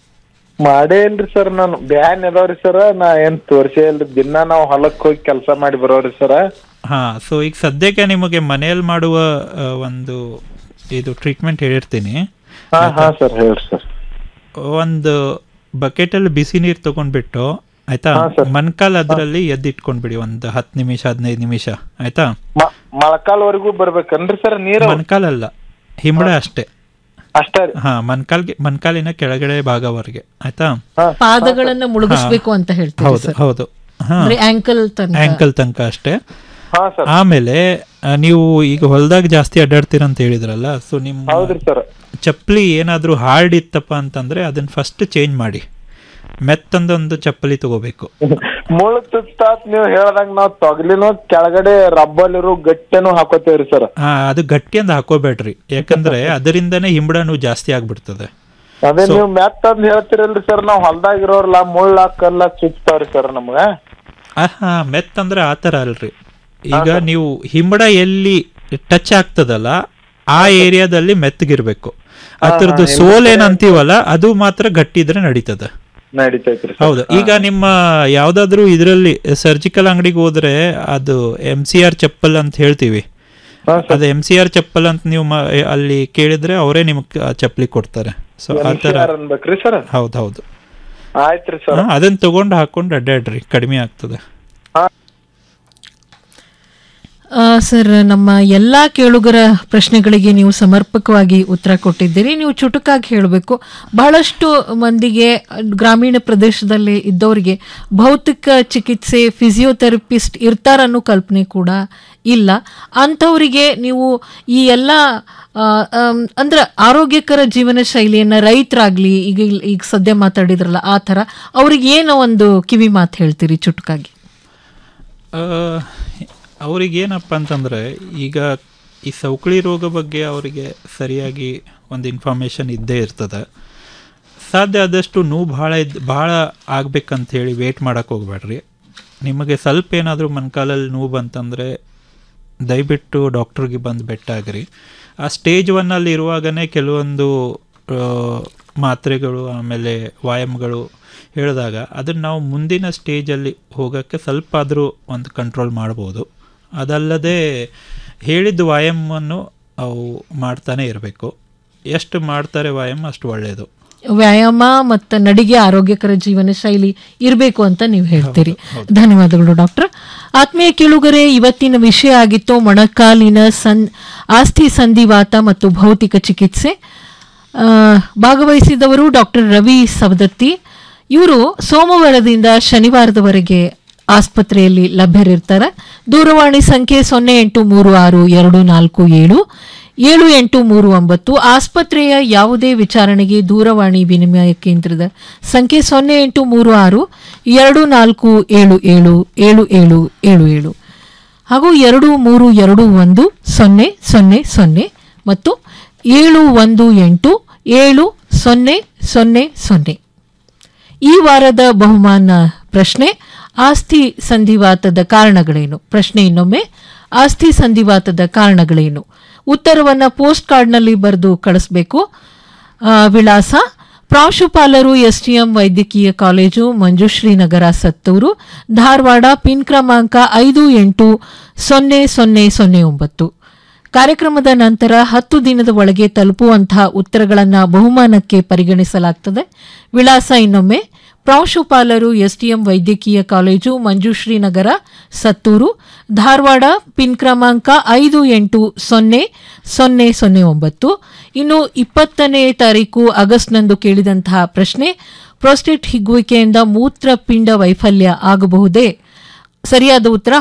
ಮಾಡೇ ಇಲ್ರಿ ಸರ್ ನಾನು ಬ್ಯಾನ್ ಅದಾವ್ರಿ ಸರ್ ನಾ ಏನ್ ತೋರ್ಸೇ ಇಲ್ರಿ ದಿನ ನಾವ್ ಹೊಲಕ್ ಹೋಗಿ ಕೆಲಸ ಮಾಡಿ ಬರೋರಿ ಸರ್ ಹಾ ಸೊ ಈಗ ಸದ್ಯಕ್ಕೆ ನಿಮಗೆ ಮನೆಯಲ್ಲಿ ಮಾಡುವ ಆ, ಒಂದು ಇದು ಟ್ರೀಟ್ಮೆಂಟ್ ಹೇಳಿರ್ತೀನಿ ಹಾ ಹಾ ಸರ್ ಹೇಳ್ರಿ ಸರ್ ಒಂದು ಬಕೆಟ್ ಅಲ್ಲಿ ಬಿಸಿ ನೀರು ತಗೊಂಡ್ಬಿಟ್ಟು ಆಯ್ತಾ ಮನ್ಕಾಲ್ ಅದರಲ್ಲಿ ಎದ್ದಿಟ್ಕೊಂಡ್ಬಿಡಿ ಒಂದು ಹತ್ತು ನಿಮಿಷ ಹದಿನೈದು ನಿಮಿಷ ಆಯ್ತಾ ಮೊಳಕಾಲ್ವರೆಗೂ ಬರ್ಬೇಕನ್ರಿ ಸರ್ ನೀರು ಮನ್ಕಾಲ್ ಅಲ್ಲ ಹಿಂಬಡ ಅಷ್ಟೇ ಅಷ್ಟೇ ಹಾ ಮನ್ಕಾಲ್ಗೆ ಮನ್ಕಾಲಿನ ಕೆಳಗಡೆ ಭಾಗವರೆಗೆ ಆಯ್ತಾ ಪಾದಗಳನ್ನ ಮುಳುಗಿಸ್ಬೇಕು ಅಂತ ಹೇಳ್ತೀರಿ ಹೌದು ಸರ್ ಹೌದು ಹಾ ಅಂದ್ರೆ ಆಂಕಲ್ ತನಕ ಆಂಕಲ್ ತನಕ ಅಷ್ಟೇ ಆಮೇಲೆ ಆ, ನೀವು ಈಗ ಹೊಲದಾಗ ಜಾಸ್ತಿ ಅಡ್ಡಾಡ್ತೀರ ಅಂತ ಹೇಳಿದ್ರಲ್ಲ ಸೊ ನಿಮ್ಮ ಚಪ್ಪಲಿ ಏನಾದ್ರೂ ಹಾರ್ಡ್ ಇತ್ತಪ್ಪ ಅಂತಂದ್ರೆ ಅದನ್ನ ಫಸ್ಟ್ ಚೇಂಜ್ ಮಾಡಿ ಮೆತ್ತಂದೊಂದು ಚಪ್ಪಲಿ ತಗೋಬೇಕು ಮುಳ್ಳು ತುತ್ತಾತ್ ನೀವ್ ಹೇಳ್ದಂಗ ನಾವ್ ತೊಗಲಿನೂ ಕೆಳಗಡೆ ರಬ್ಬಲಿರು ಗಟ್ಟೆನೂ ಹಾಕೋತೇವ್ರಿ ಸರ್ ಆ, ಅದು ಗಟ್ಟಿ ಅಂತ ಹಾಕೋಬೇಡ್ರಿ ಯಾಕಂದ್ರೆ ಅದರಿಂದನೇ ಹಿಂಬಡನು ಜಾಸ್ತಿ ಆಗ್ಬಿಡ್ತದೆ ಅದೇ So- ನೀವು ಮೆತ್ತ ಅಂತ ಹೇಳ್ತಿರಲ್ರಿ ಸರ್ ನಾವ್ ಹೊಲ್ದಾಗ ಇರೋರ್ಲ ಮುಳ್ಳ ಕಲ್ಲ ಚುಚ್ತಾವ್ರಿ ಸರ್ ನಮ್ಗ ಆಹಾ ಮೆತ್ ಅಂದ್ರೆ ಆ ಥರ ಅಲ್ರಿ ಈಗ ನೀವು ಹಿಂಬಡ ಎಲ್ಲಿ ಟಚ್ ಆಗ್ತದಲ್ಲ ಆ ಏರಿಯಾದಲ್ಲಿ ಮೆತ್ತಗಿರ್ಬೇಕು ಅದರದ್ದು ಹಾ, ಸೋಲ್ ಹಿಂಬಡ- ಏನಂತೀವಲ್ಲ ಅದು ಮಾತ್ರ ಗಟ್ಟಿ ಇದ್ರೆ ನಡೀತದೆ ನಡೀತೈತ್ರಿ ಹೌದು ಈಗ ನಿಮ್ಮ ಯಾವ್ದಾದ್ರು ಇದರಲ್ಲಿ ಸರ್ಜಿಕಲ್ ಅಂಗಡಿಗೆ ಹೋದ್ರೆ ಅದು ಎಂ ಸಿ ಆರ್ ಚಪ್ಪಲ್ ಅಂತ ಹೇಳ್ತೀವಿ ಅದು ಎಂ ಸಿ ಆರ್ ಚಪ್ಪಲ್ ಅಂತ ನೀವು ಮ- ಅಲ್ಲಿ ಕೇಳಿದ್ರೆ ಅವರೇ ನಿಮ್ಗೆ ಆ ಚಪ್ಪಲಿ ಕೊಡ್ತಾರೆ ಸೊ ಆ ಥರ MCR ಅನ್ಬೇಕ್ರಿ ಸರ್ ಹೌದು ಹೌದು ಆಯ್ತ್ರಿ ಸರ್ ಹಾ, ಅದನ್ನ ತಗೊಂಡು ಹಾಕೊಂಡು ಅಡ್ಡಾಡ್ರಿ ಕಡಿಮೆ ಆಗ್ತದೆ ಆ, ಸರ್ ನಮ್ಮ ಎಲ್ಲ ಕೇಳುಗರ ಪ್ರಶ್ನೆಗಳಿಗೆ ನೀವು ಸಮರ್ಪಕವಾಗಿ ಉತ್ತರ ಕೊಟ್ಟಿದ್ದೀರಿ ನೀವು ಚುಟುಕಾಗಿ ಹೇಳಬೇಕು ಬಹಳಷ್ಟು ಮಂದಿಗೆ ಗ್ರಾಮೀಣ ಪ್ರದೇಶದಲ್ಲಿ ಇದ್ದವರಿಗೆ ಭೌತಿಕ ಚಿಕಿತ್ಸೆ ಫಿಸಿಯೋಥೆರಪಿಸ್ಟ್ ಇರ್ತಾರನ್ನೋ ಕಲ್ಪನೆ ಕೂಡ ಇಲ್ಲ ಅಂಥವರಿಗೆ ನೀವು ಈ ಎಲ್ಲ ಆ, ಆಮ್, ಅಂದ್ರೆ ಆರೋಗ್ಯಕರ ಜೀವನ ಶೈಲಿಯನ್ನು ರೈತರಾಗ್ಲಿ ಈಗ ಇಲ್- ಈಗ ಸದ್ಯ ಮಾತಾಡಿದ್ರಲ್ಲ ಆ ಥರ ಅವ್ರಿಗೆ ಏನೋ ಒಂದು ಕಿವಿ ಮಾತು ಹೇಳ್ತೀರಿ ಚುಟುಕಾಗಿ ಅವ್ರಿಗೆ ಏನಪ್ಪ ಅಂತಂದರೆ ಈಗ ಈ ಸೌಕಳಿ ರೋಗ ಬಗ್ಗೆ ಅವರಿಗೆ ಸರಿಯಾಗಿ ಒಂದು ಇನ್ಫಾರ್ಮೇಷನ್ ಇದ್ದೇ ಇರ್ತದೆ ಸಾಧ್ಯ ಆದಷ್ಟು ನೋವು ಭಾಳ ಇದ್ದು ಭಾಳ ಆಗ್ಬೇಕಂತ ಹೇಳಿ ವೇಟ್ ಮಾಡೋಕ್ಕೆ ಹೋಗ್ಬೇಡ್ರಿ ನಿಮಗೆ ಸ್ವಲ್ಪ ಏನಾದರೂ ಮೊಣಕಾಲಲ್ಲಿ ನೋವು ಬಂತಂದರೆ ದಯವಿಟ್ಟು ಡಾಕ್ಟ್ರಿಗೆ ಬಂದು ಬೆಟ್ಟಾಗ್ರಿ ಆ ಸ್ಟೇಜ್ ಒನ್ನಲ್ಲಿ ಇರುವಾಗನೇ ಕೆಲವೊಂದು ಆ, ಮಾತ್ರೆಗಳು ಆಮೇಲೆ ವ್ಯಾಯಾಮಗಳು ಹೇಳಿದಾಗ ಅದನ್ನು ನಾವು ಮುಂದಿನ ಸ್ಟೇಜಲ್ಲಿ ಹೋಗೋಕ್ಕೆ ಸ್ವಲ್ಪ ಆದರೂ ಒಂದು ಕಂಟ್ರೋಲ್ ಮಾಡ್ಬೋದು ಅದಲ್ಲದೆ ಹೇಳಿದ ವ್ಯಾಯಾಮವನ್ನು ಅವು ಮಾಡ್ತಾನೆ ಇರಬೇಕು ಎಷ್ಟು ಮಾಡ್ತಾರೆ ವ್ಯಾಯಾಮ ಅಷ್ಟು ಒಳ್ಳೆಯದು ವ್ಯಾಯಾಮ ಮತ್ತು ನಡಿಗೆ ಆರೋಗ್ಯಕರ ಜೀವನ ಶೈಲಿ ಇರಬೇಕು ಅಂತ ನೀವು ಹೇಳ್ತೀರಿ ಧನ್ಯವಾದಗಳು ಡಾಕ್ಟರ್ ಆತ್ಮೀಯ ಕೇಳುಗರೆ ಇವತ್ತಿನ ವಿಷಯ ಆಗಿತ್ತು ಮೊಣಕಾಲಿನ ಸನ್ ಆಸ್ಥಿ ಸಂಧಿವಾತ ಮತ್ತು ಭೌತಿಕ ಚಿಕಿತ್ಸೆ ಆ, ಭಾಗವಹಿಸಿದವರು ಡಾಕ್ಟರ್ ರವಿ ಸವದತ್ತಿ ಇವರು ಸೋಮವಾರದಿಂದ ಶನಿವಾರದವರೆಗೆ ಆಸ್ಪತ್ರೆಯಲ್ಲಿ ಲಭ್ಯರಿರ್ತಾರೆ ದೂರವಾಣಿ ಸಂಖ್ಯೆ ಸೊನ್ನೆ ಎಂಟು ಮೂರು ಆರು ಎರಡು ನಾಲ್ಕು ಏಳು ಏಳು ಎಂಟು ಮೂರು ಒಂಬತ್ತು ಆಸ್ಪತ್ರೆಯ ಯಾವುದೇ ವಿಚಾರಣೆಗೆ ದೂರವಾಣಿ ವಿನಿಮಯ ಕೇಂದ್ರದ ಸಂಖ್ಯೆ ಸೊನ್ನೆ ಎಂಟು ಮೂರು ಆರು ಎರಡು ನಾಲ್ಕು ಏಳು ಏಳು ಏಳು ಏಳು ಏಳು ಏಳು ಹಾಗೂ ಎರಡು ಮೂರು ಎರಡು ಒಂದು ಸೊನ್ನೆ ಸೊನ್ನೆ ಸೊನ್ನೆ ಮತ್ತು ಏಳು ಒಂದು ಎಂಟು ಏಳು ಸೊನ್ನೆ ಸೊನ್ನೆ ಸೊನ್ನೆ ಈ ವಾರದ ಬಹುಮಾನ ಪ್ರಶ್ನೆ ಆಸ್ಥಿ ಸಂಧಿವಾತದ ಕಾರಣಗಳೇನು ಪ್ರಶ್ನೆ ಇನ್ನೊಮ್ಮೆ ಆಸ್ಥಿ ಸಂಧಿವಾತದ ಕಾರಣಗಳೇನು ಉತ್ತರವನ್ನು ಪೋಸ್ಟ್ ಕಾರ್ಡ್ನಲ್ಲಿ ಬರೆದು ಕಳಿಸ್ಬೇಕು ಆ, ವಿಳಾಸ ಪ್ರಾಂಶುಪಾಲರು ಎಸ್ಟಿಎಂ ವೈದ್ಯಕೀಯ ಕಾಲೇಜು ಮಂಜುಶ್ರೀ ನಗರ ಸತ್ತೂರು ಧಾರವಾಡ ಪಿನ್ ಕ್ರಮಾಂಕ ಐದು ಎಂಟು ಸೊನ್ನೆ ಸೊನ್ನೆ ಸೊನ್ನೆ ಒಂಬತ್ತು ಕಾರ್ಯಕ್ರಮದ ನಂತರ ಹತ್ತು ದಿನದ ಒಳಗೆ ತಲುಪುವಂತಹ ಉತ್ತರಗಳನ್ನು ಬಹುಮಾನಕ್ಕೆ ಪರಿಗಣಿಸಲಾಗುತ್ತದೆ ವಿಳಾಸ ಇನ್ನೊಮ್ಮೆ ಪ್ರಾಂಶುಪಾಲರು ಎಸ್ಟಿಎಂ ವೈದ್ಯಕೀಯ ಕಾಲೇಜು ಮಂಜುಶ್ರೀ ನಗರ ಸತ್ತೂರು ಧಾರವಾಡ ಪಿನ್ ಕ್ರಮಾಂಕ ಐದು ಎಂಟು ಸೊನ್ನೆ ಸೊನ್ನೆ ಸೊನ್ನೆ ಒಂಬತ್ತು ಇನ್ನು ಇಪ್ಪತ್ತನೇ ತಾರೀಕು ಆಗಸ್ಟ್ನಂದು ಕೇಳಿದಂತಹ ಪ್ರಶ್ನೆ ಪ್ರೋಸ್ಟೇಟ್ ಹಿಗ್ಗುವಿಕೆಯಿಂದ ಮೂತ್ರಪಿಂಡ ವೈಫಲ್ಯ ಆಗಬಹುದೇ ಸರಿಯಾದ ಉತ್ತರ